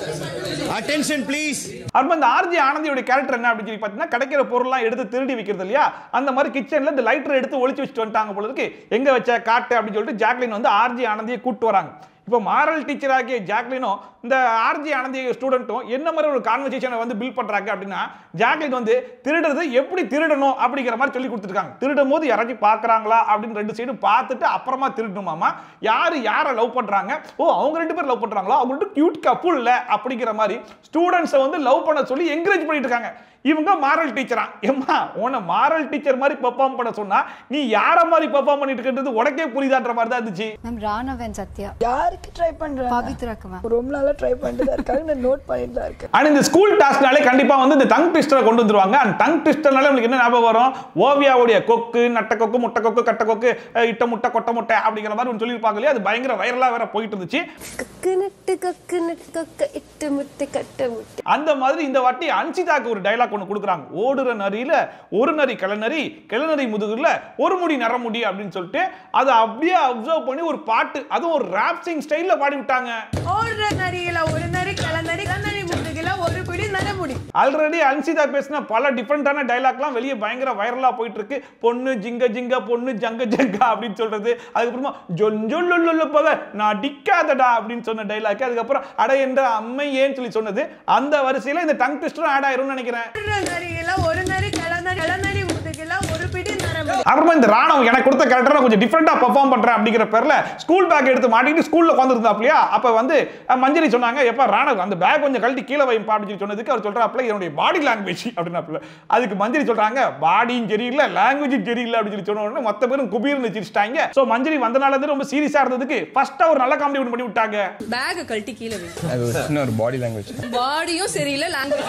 அட்டென்ஷன் ப்ளீஸ்
அப்புறம் இந்த ஆர்ஜி ஆனந்தியோட கேரக்டர் என்ன அப்படின்னு சொல்லி பார்த்தீங்கன்னா கிடைக்கிற பொருள்லாம் எடுத்து திருடி வைக்கிறது இல்லையா அந்த மாதிரி கிச்சன்ல இந்த லைட்டர் எடுத்து ஒளிச்சு வச்சுட்டு வந்துட்டாங்க போல இருக்கு எங்க வச்ச காட்டு அப்படின்னு சொல்லிட்டு ஜாக்லின் வந்து ஆர்ஜி ஆனந்தியை கூட்டு வராங்க இப்போ மாரல் டீச்சர் ஆகிய ஜாக்லினும் இந்த ஆர்ஜி ஆனந்தி ஸ்டூடெண்ட்டும் என்ன மாதிரி ஒரு கான்வர்சேஷனை வந்து பில்ட் பண்றாங்க அப்படின்னா ஜாக்லின் வந்து திருடுறது எப்படி திருடணும் அப்படிங்கிற மாதிரி சொல்லி கொடுத்துருக்காங்க திருடும் போது யாராச்சும் பார்க்கறாங்களா அப்படின்னு ரெண்டு சைடும் பார்த்துட்டு அப்புறமா திருடணுமாமா யாரு யாரை லவ் பண்றாங்க ஓ அவங்க ரெண்டு பேர் லவ் பண்றாங்களா அவங்க ரெண்டு கியூட் கப்புள் இல்ல அப்படிங்கிற மாதிரி ஸ்டூடெண்ட்ஸை வந்து லவ் பண்ண சொல்லி என்கரேஜ் பண்ணிட்டு இருக்காங்க இவங்க மாரல் டீச்சரா ஏம்மா உன்னை மாரல் டீச்சர் மாதிரி பெர்ஃபார்ம் பண்ண சொன்னா நீ யார மாதிரி பெர்ஃபார்ம் பண்ணிட்டு இருக்கிறது உனக்கே புரியுதான்ற மாதிரி தான் இருந்துச்சு
மேம் ராணவன் சத்யா
யாருக்கு ட்ரை பண்றாங்க
பவித்ராக்கு மேம்
ரொம்ப நாளா ட்ரை பண்ணிட்டு தான் இருக்காங்க நான் நோட் பண்ணிட்டு தான் இருக்கேன்
அண்ட் இந்த ஸ்கூல் டாஸ்க்னாலே கண்டிப்பா வந்து இந்த டங் ட்விஸ்டரை கொண்டு வந்துருவாங்க அந்த டங் ட்விஸ்டர்னால உங்களுக்கு என்ன ஞாபகம் வரும் ஓவியாவுடைய கொக்கு நட்ட கொக்கு முட்டை கொக்கு கட்ட கொக்கு அஹ், இட்ட முட்டை கொட்டை முட்டை அப்படிங்கிற மாதிரி ஒன்று சொல்லியிருப்பாங்க இல்லையா அது பயங்கர வைரலா வேற போயிட்டு இருந்துச்சு
கக்கு நட்டு கக்கு நட்டு கக்க இட்டு முட்டு கட்டு முட்டு
அந்த மாதிரி இந்த வாட்டி அன்சிதாக்கு ஒரு டைலாக் ஒன்று கொடுக்குறாங்க ஓடுற நரியில ஒரு நரி கிளநரி கிளநரி முதுகுல ஒரு முடி நரமுடி அப்படின்னு சொல்லிட்டு அதை அப்படியே அப்சர்வ் பண்ணி ஒரு பாட்டு அதுவும் ஒரு ராப் சிங் ஸ்டைல்ல பாடி விட்டாங்க
ஓடுற நரியில ஒரு நரி கிளநரி கிளநரி முதுகில ஒரு பிடி நரமுடி
ஆல்ரெடி அன்சிதா பேசின பல டிஃப்ரெண்டான டைலாக்லாம் வெளியே பயங்கர வைரலா போயிட்டு இருக்கு பொண்ணு ஜிங்க ஜிங்க பொண்ணு ஜங்க ஜங்கா அப்படின்னு சொல்றது அதுக்கப்புறமா ஜொஞ்சொல்லு போக நான் அடிக்காதடா அப்படின்னு சொன்ன டைலாக் அதுக்கப்புறம் அட என்ற அம்மை ஏன்னு சொல்லி சொன்னது அந்த வரிசையில இந்த டங் ட்விஸ்டரும் ஆட் ஆயிரும்னு நினைக்கிறேன்
ஓடுற நரியில ஒரு நரி கிளநரி கிளநரி முதுகில ஒரு பிடி நரமுடி
அப்புறமா இந்த ராணுவம் எனக்கு கொடுத்த கேரக்டர் கொஞ்சம் டிஃப்ரெண்டா பெர்ஃபார்ம் பண்றேன் அப்படிங்கிற பேர்ல ஸ்கூல் பேக் எடுத்து மாட்டிட்டு ஸ்கூல்ல உட்காந்துருந்தாப்லையா அப்ப வந்து அஹ், மஞ்சரி சொன்னாங்க எப்ப ராணுவ அந்த பேக் கொஞ்சம் கழட்டி கீழே வைப்பா அப்படின்னு சொல்லி சொன்னதுக்கு அவர் சொல்றாப்ல என்னுடைய பாடி லாங்குவேஜ் அப்படின்னாப்ல அதுக்கு மஞ்சரி சொல்றாங்க பாடியும் சரியில்லை லாங்குவேஜும் சரியில்லை அப்படின்னு சொல்லி சொன்ன உடனே மொத்த பேரும் குபீர்னு வச்சிருச்சிட்டாங்க சோ மஞ்சரி வந்தனால இருந்து ரொம்ப சீரியஸா இருந்ததுக்கு ஃபர்ஸ்டா ஒரு நல்ல காமெடி ஒன்று பண்ணி விட்டாங்க
பேக கழட்டி கீழே வை
அது ஒரு சின்ன ஒரு பாடி லாங்குவேஜ்
பாடியும் சரியில்லை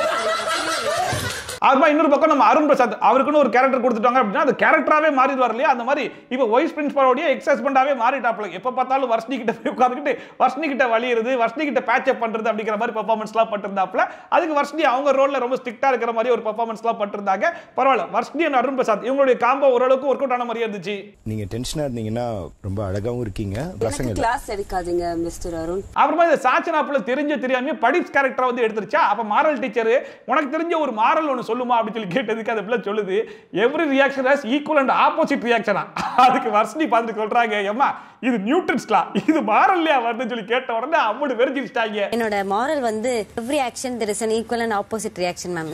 லாங்குவேஜ்
அதுமா இன்னொரு பக்கம் நம்ம அருண் பிரசாத் அவருக்குன்னு ஒரு கேரக்டர் கொடுத்துட்டாங்க அப்படின்னா அது கேரக்டராகவே மாறிடுவார் இல்லையா அந்த மாதிரி இப்போ வைஸ் பிரின்சிபாலோடைய எக்ஸ் ஹஸ்பண்டாவே மாறிட்டாப்ல எப்போ பார்த்தாலும் வர்ஷினி கிட்ட போய் உட்காந்துக்கிட்டு வர்ஷினி கிட்ட வலியுறது வர்ஷினி கிட்ட பேச்சப் பண்றது அப்படிங்கிற மாதிரி பெர்ஃபார்மன்ஸ்லாம் பட்டிருந்தாப்ல அதுக்கு வர்ஷினி அவங்க ரோல்ல ரொம்ப ஸ்ட்ரிக்டா இருக்கிற மாதிரி ஒரு பெர்ஃபார்மன்ஸ்லாம் பட்டிருந்தாங்க பரவாயில்ல வர்ஷினி and அருண் பிரசாத் இவங்களுடைய காம்போ ஓரளவுக்கு ஒர்க் அவுட் ஆன மாதிரியே இருந்துச்சு
நீங்க டென்ஷனா இருந்தீங்கன்னா ரொம்ப அழகாவும் இருக்கீங்க பசங்க இல்ல.
கிளாஸ் எடுக்காதீங்க மிஸ்டர் அருண்
அப்புறமா இந்த சாச்சனாப்புல தெரிஞ்ச தெரியாம படிப்ஸ் கேரக்டர் வந்து எடுத்துருச்சா அப்ப மாரல் டீச்சர் உனக்கு தெரிஞ்ச ஒரு மாரல் ஒன்று சொல்லுமா அப்படின்னு சொல்லி கேட்டதுக்கு அந்த பிள்ளை சொல்லுது every reaction has equal and opposite ரியாக்ஷனா அதுக்கு வர்ஷினி பார்த்துட்டு சொல்றாங்க ஏம்மா இது நியூட்டன்ஸ்லா இது மாரல்லையா வருதுன்னு சொல்லி கேட்ட உடனே அம்மடு வெறிஞ்சிருச்சிட்டாங்க
என்னோட மாரல் வந்து every action there is an equal and opposite reaction ma'am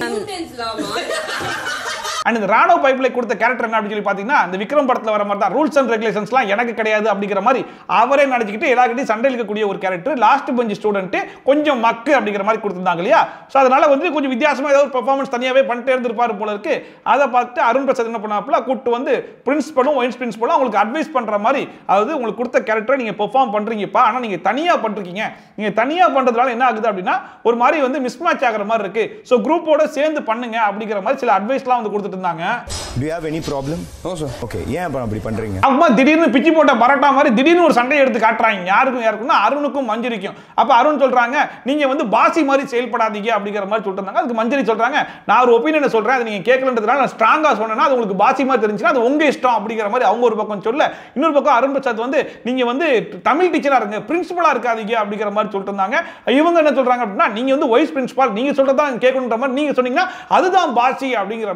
and இந்த ராணுவ பைப்ல கொடுத்த கேரக்டர் என்ன அப்படின்னு சொல்லி பார்த்தீங்கன்னா இந்த விக்ரம் படத்தில் வர மாதிரி தான் ரூல்ஸ் அண்ட் ரெகுலேஷன்ஸ்லாம் எனக்கு கிடையாது அப்படிங்கிற மாதிரி அவரே நினச்சிக்கிட்டு எல்லாருக்கிட்டையும் சண்டை இருக்கக்கூடிய ஒரு கேரக்டர் லாஸ்ட் பெஞ்ச் ஸ்டூடெண்ட் கொஞ்சம் மக்கு அப்படிங்கிற மாதிரி கொடுத்துருந்தாங்க இல்லையா ஸோ அதனால வந்து கொஞ்சம் வித்தியாசமா ஏதாவது ஒரு பெர்ஃபார்மன்ஸ் தனியாகவே பண்ணிட்டே இருந்திருப்பாரு போல இருக்கு அதை பார்த்துட்டு அருண் பிரசாத் என்ன பண்ணாப்புல கூட்டு வந்து பிரின்சிபலும் வைஸ் பிரின்சிபலும் அவங்களுக்கு அட்வைஸ் பண்ற மாதிரி அதாவது உங்களுக்கு கொடுத்த கேரக்டரை நீங்க பெர்ஃபார்ம் பண்றீங்கப்பா ஆனால் நீங்க தனியா பண்ணிருக்கீங்க நீங்க தனியா பண்றதுனால என்ன ஆகுது அப்படின்னா ஒரு மாதிரி வந்து மிஸ் மேட்ச் ஆகிற மாதிரி இருக்கு ஸோ குரூப்போட சேர்ந்து பண்ணுங்க அப்படிங்கிற மாதிரி சில அட்வைஸ்லாம் வந்து கொடுத்துட்டு இருந்தாங்க
Do you have any problem?
No sir
okay ஏன் அப்ப அப்படி பண்றீங்க
அம்மா திடீர்னு பிச்சு போட்ட பரோட்டா மாதிரி திடீர்னு ஒரு சண்டையை எடுத்து காட்டுறாங்க யாருக்கும் யாருக்கும்னா அருணுக்கும் மஞ்சரிக்கும் அப்ப அருண் சொல்றாங்க நீங்க வந்து பாசி மாதிரி செயல்படாதீங்க அப்படிங்கிற மாதிரி சொல்லிட்டு இருந்தாங்க அதுக்கு மஞ்சரி சொல்றாங்க நான் ஒரு ஒப்பீனியனை சொல்றேன் அதை நீங்க கேட்கலன்றதுனால நான் ஸ்ட்ராங்கா சொன்னேன்னா அது உங்களுக்கு பாசி மாதிரி தெரிஞ்சுன்னா அது உங்க இஷ்டம் அப்படிங்கிற மாதிரி அவங்க ஒரு பக்கம் சொல்ல இன்னொரு பக்கம் அருண் பிரசாத் வந்து நீங்க வந்து தமிழ் டீச்சரா இருங்க பிரின்சிபலா இருக்காதீங்க அப்படிங்கிற மாதிரி சொல்லிட்டு இருந்தாங்க இவங்க என்ன சொல்றாங்க அப்படின்னா நீங்க வந்து வைஸ் பிரின்சிபால் நீங்க சொல்றதா கேட்கணுன்ற மாதிரி நீங்க சொன்னீங்கன்னா அதுதான் பாசி அப்படிங்கிற மாதிரி ரெண்டு பேரும்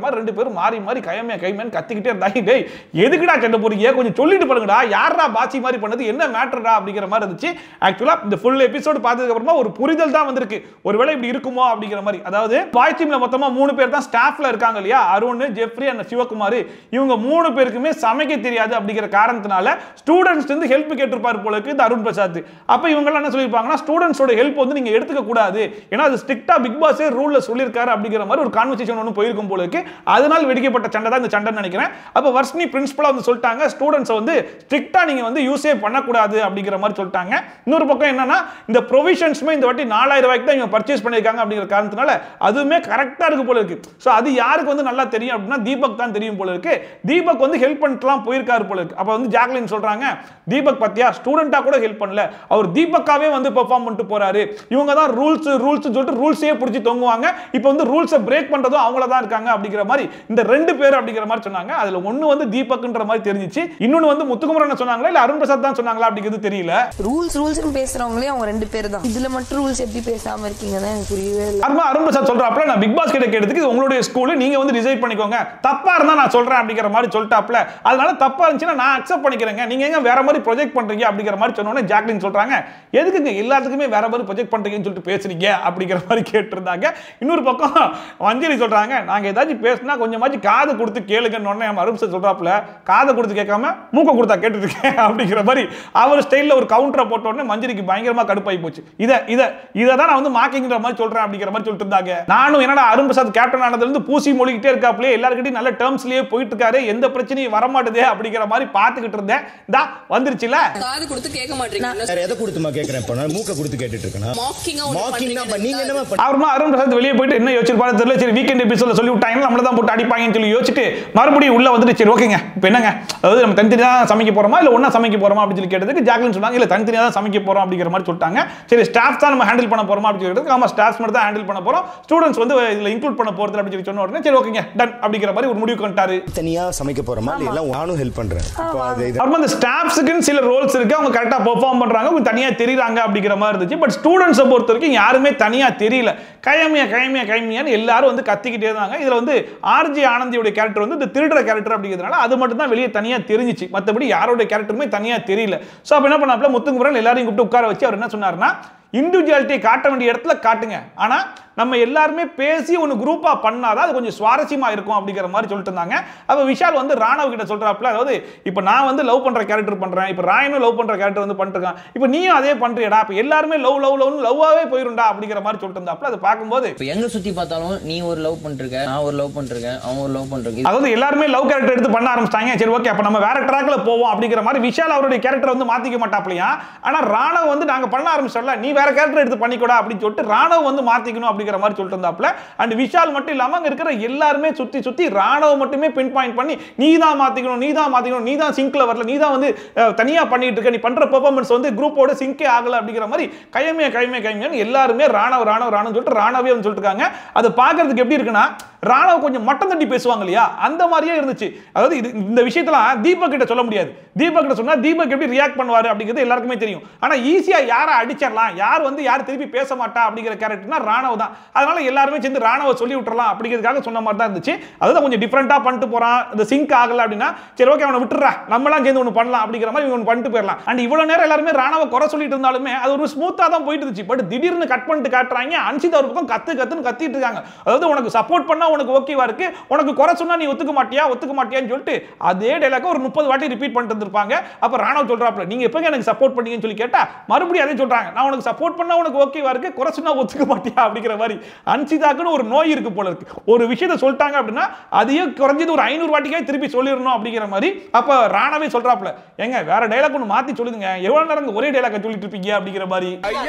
பேரும் மாறி மாறி கையமே கைமேன் கத்திக்கிட்டே இருந்தாங்க டேய் எதுக்குடா சண்டை போறீங்க கொஞ்சம் சொல்லிட்டு பாருங்கடா யாரா பாசி மாதிரி பண்ணது என்ன மேட்டர்டா அப்படிங்கிற மாதிரி இருந்துச்சு ஆக்சுவலா இந்த ஃபுல் எபிசோடு பார்த்ததுக்கு அப்புறமா ஒரு புரிதல் தான் வந்திருக்கு ஒருவேளை இப்படி இருக்குமோ அப்படிங்கிற மாதிரி அதாவது வாய் டீம்ல மொத்தமா மூணு பேர் தான் ஸ்டாஃப்ல இருக்காங்க இல்லையா அருண் ஜெஃப்ரி அண்ட் சிவகுமார் இவங்க மூணு பேருக்குமே சமைக்க தெரியாது அப்படிங்கிற காரணத்தினால ஸ்டூடெண்ட்ஸ் வந்து ஹெல்ப் கேட்டிருப்பாரு போல இருக்கு இந்த அருண் பிரசாத் அப்ப இவங்க எல்லாம் என்ன சொல்லியிருப்பாங்கன்னா ஸ்டூடெண்ட்ஸோட ஹெல்ப் வந்து நீங்க எடுத்துக்க கூடாது ஏன்னா அது ஸ்ட்ரிக்டா பிக் பாஸே ரூல்ல சொல்லியிருக்காரு அப்படிங்கிற மாதிரி ஒரு கான்வர்சேஷன் ஒன்று போயிருக்கும் போல இருக்கு அதனால வெடிக்கப்பட்ட சண்டை தான் இந்த சண்டைன்னு நினைக்கிறேன் அப்ப வர்ஷினி பிரின்சிபலா வந்து சொல்லிட்டாங்க ஸ்டூடெண்ட்ஸ் வந்து ஸ்ட்ரிக்டா நீங்க வந்து யூஸே பண்ணக்கூடாது அப்படிங்கிற மாதிரி சொல்லிட்டாங்க இன்னொரு பக்கம் என்னன்னா இந்த ப்ரொவிஷன்ஸுமே இந்த வாட்டி நாலாயிரம் ரூபாய்க்கு தான் இவங்க பர்ச்சேஸ் பண்ணியிருக்காங்க அப்படிங்கிற காரணத்தினால அதுவுமே கரெக்டா இருக்கு போல இருக்கு ஸோ அது யாருக்கு வந்து நல்லா தெரியும் அப்படின்னா தீபக் தான் தெரியும் போல இருக்கு தீபக் வந்து ஹெல்ப் பண்ணிட்டுலாம் போயிருக்காரு போல இருக்கு அப்ப வந்து ஜாக்லின் சொல்றாங்க தீபக் பத்தியா ஸ்டூடெண்டா கூட ஹெல்ப் பண்ணல அவர் தீபக்காவே வந்து பெர்ஃபார்ம் பண்ணிட்டு போறாரு இவங்க தான் ரூல்ஸ் ரூல்ஸ் சொல்லிட்டு ரூல்ஸே பிடிச்சி தொங்குவாங்க இப்போ வந்து ரூல்ஸை பிரேக் பண்றதும் அவங்கள தான் இருக்காங்க அப்படிங்கிற மாதிரி இந்த ரெண்டு பேர் அப்படிங்கிற மாதிரி சொன்னாங்க அதுல ஒண்ணு வந்து தீபக்ன்ற மாதிரி தெரிஞ்சிச்சு இன்னொன்னு வந்து முத்துக்குமரன் சொன்னாங்களா இல்ல அருண் பிரசாத் தான் சொன்னாங்களா அப்படிங்கிறது தெரியல
ரூல்ஸ் ரூல்ஸ்னு பேசுறவங்களே அவங்க ரெண்டு பேர் தான் இதுல மட்டும் ரூல்ஸ் எப்படி பேசாம இருக்கீங்கன்னு எனக்கு புரியவே இல்லை
அருமா அருண் பிரசாத் சொல்றாப்ல நான் பிக் பாஸ் கிட்ட கேட்டதுக்கு இது உங்களுடைய ஸ்கூல் நீங்க வந்து டிசைட் பண்ணிக்கோங்க தப்பா இருந்தா நான் சொல்றேன் அப்படிங்கிற மாதிரி சொல்லிட்டாப்ல அதனால தப்பா இருந்துச்சுன்னா நான் அக்செப்ட் பண்ணிக்கிறேங்க நீங்க எங்க வேற மாதிரி ப்ரொஜெக்ட் பண்றீங்க அப்படிங்கிற மாதிரி சொன்னோன்னே ஜாக்லின் சொல்றாங்க எதுக்குங்க எல்லாத்துக்குமே வேற மாதிரி ப்ரொஜெக்ட் பண்றீங்கன்னு சொல்லிட்டு பேசுறீங்க அப்படிங்கிற மாதிரி கேட்டிருந்தாங்க இன்னொரு பக்கம் அஞ்சலி சொல்றாங்க நாங்க ஏதாச்சும் பேசினா கொஞ்சமாச்சும் காது கொடுத்து கேளுங்கன்னு உடனே நம்ம அருண் பிரசாத் சொல்றாப்ல காதை கொடுத்து கேட்காம மூக்க கொடுத்தா கேட்டுட்டு இருக்கேன் அப்படிங்கிற மாதிரி அவர் ஸ்டைல்ல ஒரு கவுண்டரை போட்ட உடனே மஞ்சரிக்கு பயங்கரமா கடுப்பாகி போச்சு இதை இதை இதை தான் நான் வந்து மார்க்கிங்கிற மாதிரி சொல்றேன் அப்படிங்கிற மாதிரி சொல்லிட்டு இருந்தாங்க நானும் என்னடா அருண் பிரசாத் கேப்டன் ஆனதுல இருந்து பூசி மொழிகிட்டே இருக்காப்லயே எல்லாருக்கிட்டையும் நல்ல டேர்ம்ஸ்லயே போயிட்டு இருக்காரு எந்த பிரச்சனையும் வர மாட்டுதே அப்படிங்கிற மாதிரி பார்த்துக்கிட்டு இருந்தேன் இந்தா வந்துருச்சுல
காது கொடுத்து கேட்க மாட்டீங்க
வேற எதை கொடுத்துமா கேக்குறேன் இப்ப நான் மூக்க கொடுத்து கேட்டுட்டு இருக்கேன்
மாக்கிங்கா
மார்க்கிங் தான் நீங்க என்னமா பண்ண-
அப்புறமா அருண் பிரசாத் வெளியே போயிட்டு என்ன யோசிச்சிருப்பாரு தெரியல சரி வீக்கெண்ட் எபிசோட்ல சொல்லி விட்டாங்க நம்மள தான் போட்டு அடிப்பாங்கன்னு சொல்லி யோசிச்சுட்டு மறுபடியும் உள்ள வந்துட்டு சரி ஓகேங்க இப்போ என்னங்க அதாவது நம்ம தனித்தனியா தான் சமைக்க போறோமா இல்ல ஒண்ணா சமைக்க போறோமா அப்படின்னு சொல்லி கேட்டதுக்கு ஜாக்லின் சொன்னாங்க இல்ல தனித்தனியா தான் சமைக்க போறோம் அப்படிங்கிற மாதிரி சொல்லிட்டாங்க சரி ஸ்டாஃப் தான் நம்ம ஹேண்டில் பண்ண போறோமா அப்படின்னு சொல்லி ஆமா ஸ்டாஃப் மட்டும் தான் ஹேண்டில் பண்ண போறோம் ஸ்டூடெண்ட்ஸ் வந்து இதுல இன்க்ளூட் பண்ண போறது அப்படின்னு சொல்லி சொன்ன உடனே சரி ஓகேங்க டன் அப்படிங்கிற மாதிரி ஒரு முடிவுக்கு வந்துட்டாரு
தனியா சமைக்க போறோமா இல்ல எல்லாம் நானும் ஹெல்ப் பண்றேன் இப்போ அது இது
அப்புறமா இந்த ஸ்டாஃப்ஸுக்குன்னு சில ரோல்ஸ் இருக்கு அவங்க கரெக்டாக பெர்ஃபார்ம் பண்றாங்க அவங்க தனியா தெரியுறாங்க அப்படிங்கிற மாதிரி இருந்துச்சு பட் ஸ்டூடெண்ட்ஸை பொறுத்த வரைக்கும் யாருமே தனியா தெரியல கையமையா கையமையா கையமையான்னு எல்லாரும் வந்து கத்திக்கிட்டே இருந்தாங்க இதுல வந்து ஆர்ஜி ஆனந்தியோட கேரக்டர் வந்து இந்த திருடுற கேரக்டர் அப்படிங்கிறதுனால அது மட்டும் தான் வெளியே தனியா தெரிஞ்சிச்சு மற்றபடி யாரோட கேரக்டருமே தனியா தெரியல ஸோ அப்போ என்ன பண்ணாப்ல முத்துக்குமரன் எல்லாரையும் கூப்பிட்டு உட்கார வச்சு அவர் என்ன சொன்னாருன்னா இண்டிவிஜுவாலிட்டி காட்ட வேண்டிய இடத்துல காட்டுங்க ஆனா நம்ம எல்லாருமே பேசி ஒன்று குரூப்பா பண்ணாதான் அது கொஞ்சம் சுவாரஸ்யமா இருக்கும் அப்படிங்கிற மாதிரி சொல்லிட்டு இருந்தாங்க அப்ப விஷால் வந்து ராணவ் கிட்ட சொல்றாப்ல அதாவது இப்போ நான் வந்து லவ் பண்ற கேரக்டர் பண்றேன் இப்போ ராயனும் லவ் பண்ற கேரக்டர் வந்து பண்ணிருக்கான் இப்போ நீயும் அதே பண்றியடா இப்போ எல்லாருமே லவ் லவ் லவ்னு லவ்வாவே போயிருண்டா அப்படிங்கிற மாதிரி சொல்லிட்டு இருந்தாப்ல அதை பார்க்கும்போது
இப்ப எங்க சுத்தி பார்த்தாலும் நீ ஒரு லவ் பண்ணிருக்க நான் ஒரு லவ் பண்ணிருக்கேன் அவன் ஒரு லவ் பண்ணிருக்கேன்
அதாவது எல்லாருமே லவ் கேரக்டர் எடுத்து பண்ண ஆரம்பிச்சிட்டாங்க சரி ஓகே அப்ப நம்ம வேற ட்ராக்ல போவோம் அப்படிங்கிற மாதிரி விஷால் அவருடைய கேரக்டர் வந்து மாத்திக்க மாட்டாப்லையா ஆனா ராணவ் வந்து நாங்க பண்ண ஆரம்பிச்சோம்ல நீ வேற கேரக்டர் எடுத்து பண்ணிக்கூடா அப்படின்னு சொல்லிட்டு ராணவ் வந்து மாத்திக்கணும் அப்படிங்கிற மாதிரி சொல்லிட்டு இருந்தாப்ல அண்ட் விஷால் மட்டும் இல்லாம அங்க இருக்கிற எல்லாருமே சுத்தி சுத்தி ராணவ் மட்டுமே பின் பாயிண்ட் பண்ணி நீ தான் மாத்திக்கணும் நீ தான் மாத்திக்கணும் நீ தான் சிங்க்ல வரல நீ தான் வந்து அஹ், தனியா பண்ணிட்டு இருக்க நீ பண்ற பெர்ஃபார்மன்ஸ் வந்து குரூப்போட சிங்கே ஆகல அப்படிங்கிற மாதிரி கையமே கைமே கைமையான்னு எல்லாருமே ராணவ் ராணவ் ராணவ் சொல்லிட்டு ராணவே வந்து சொல்லிட்டு இருக்காங்க அது பார்க்கிறதுக்கு எப்படி இருக்குன்னா ராணவ் கொஞ்சம் மட்டம் தட்டி பேசுவாங்க இல்லையா அந்த மாதிரியே இருந்துச்சு அதாவது இது இந்த விஷயத்தெல்லாம் தீபக் கிட்ட சொல்ல முடியாது தீபக் கிட்ட சொன்னா தீபக் எப்படி ரியாக்ட் பண்ணுவாரு அப்படிங்கிறது எல்லாருக்குமே தெரியும் ஆனா ஈஸியா யாரை அடிச்சிடலாம் யார் வந்து யார் திருப்பி பேச மாட்டா அப்படிங்கிற கேரக்டர்னா ராணவ் தான் அதனால எல்லாருமே சேர்ந்து ராணவ சொல்லி விட்டுறலாம் அப்படிங்கிறதுக்காக சொன்ன மாதிரி தான் இருந்துச்சு அதுதான் கொஞ்சம் டிஃப்ரெண்டா பண்ணிட்டு போறான் இந்த சிங்க் ஆகல அப்படின்னா சரி ஓகே அவனை விட்டுறா நம்மளாம் சேர்ந்து ஒன்று பண்ணலாம் அப்படிங்கிற மாதிரி இவங்க ஒன்று பண்ணிட்டு போயிடலாம் அண்ட் இவ்வளவு நேரம் எல்லாருமே ராணவ குறை சொல்லிட்டு இருந்தாலுமே அது ஒரு ஸ்மூத்தா தான் போயிட்டு இருந்துச்சு பட் திடீர்னு கட் பண்ணிட்டு காட்டுறாங்க அன்சிதா ஒரு பக்கம் கத்து கத்துன்னு கத்திட்டு இருக்காங்க அதாவது உனக்கு சப்போர்ட் பண்ணா உனக்கு ஓகேவா இருக்கு உனக்கு குறை சொன்னா நீ ஒத்துக்க மாட்டியா ஒத்துக்க மாட்டியான்னு சொல்லிட்டு அதே டைலாக ஒரு முப்பது வாட்டி ரிப்பீட் பண்ணிட்டு இருந்திருப்பாங்க அப்ப ராணவ் சொல்றாப்ல நீங்க எப்பங்க எனக்கு சப்போர்ட் பண்ணீங்கன்னு சொல்லி கேட்டா மறுபடியும் அதே சொல்றாங்க நான் உனக்கு சப்போர்ட் பண்ணா உனக்கு ஓகேவா இருக்கு குறை சொன்னா ஒத்துக்க மாட்டியா அப்படிங்கிற மாதிரி அன்சிதாக்குன்னு ஒரு நோய் இருக்கு போல இருக்கு ஒரு விஷயத்தை சொல்லிட்டாங்க அப்படின்னா அதையே குறைஞ்சது ஒரு ஐநூறு வாட்டிக்கே திருப்பி சொல்லிடணும் அப்படிங்கிற மாதிரி அப்ப ராணவே சொல்றாப்ல ஏங்க வேற டைலாக் ஒன்று மாத்தி சொல்லுங்க எவ்வளவு நேரம் இங்க ஒரே டைலாக் சொல்லிட்டு இருப்பீங்க அப்படிங்கிற மாதிரி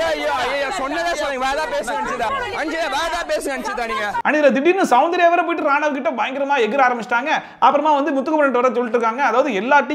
அண்ட் இதுல திடீர்னு சௌந்தர்யா வேற போயிட்டு ராணவ் கிட்ட பயங்கரமா எகிர ஆரம்பிச்சிட்டாங்க அப்புறமா வந்து முத்துக்குமரன் வர சொல்லிட்டு இருக்காங்க அதாவது எல்லா டீச்சரும் அவனை தானே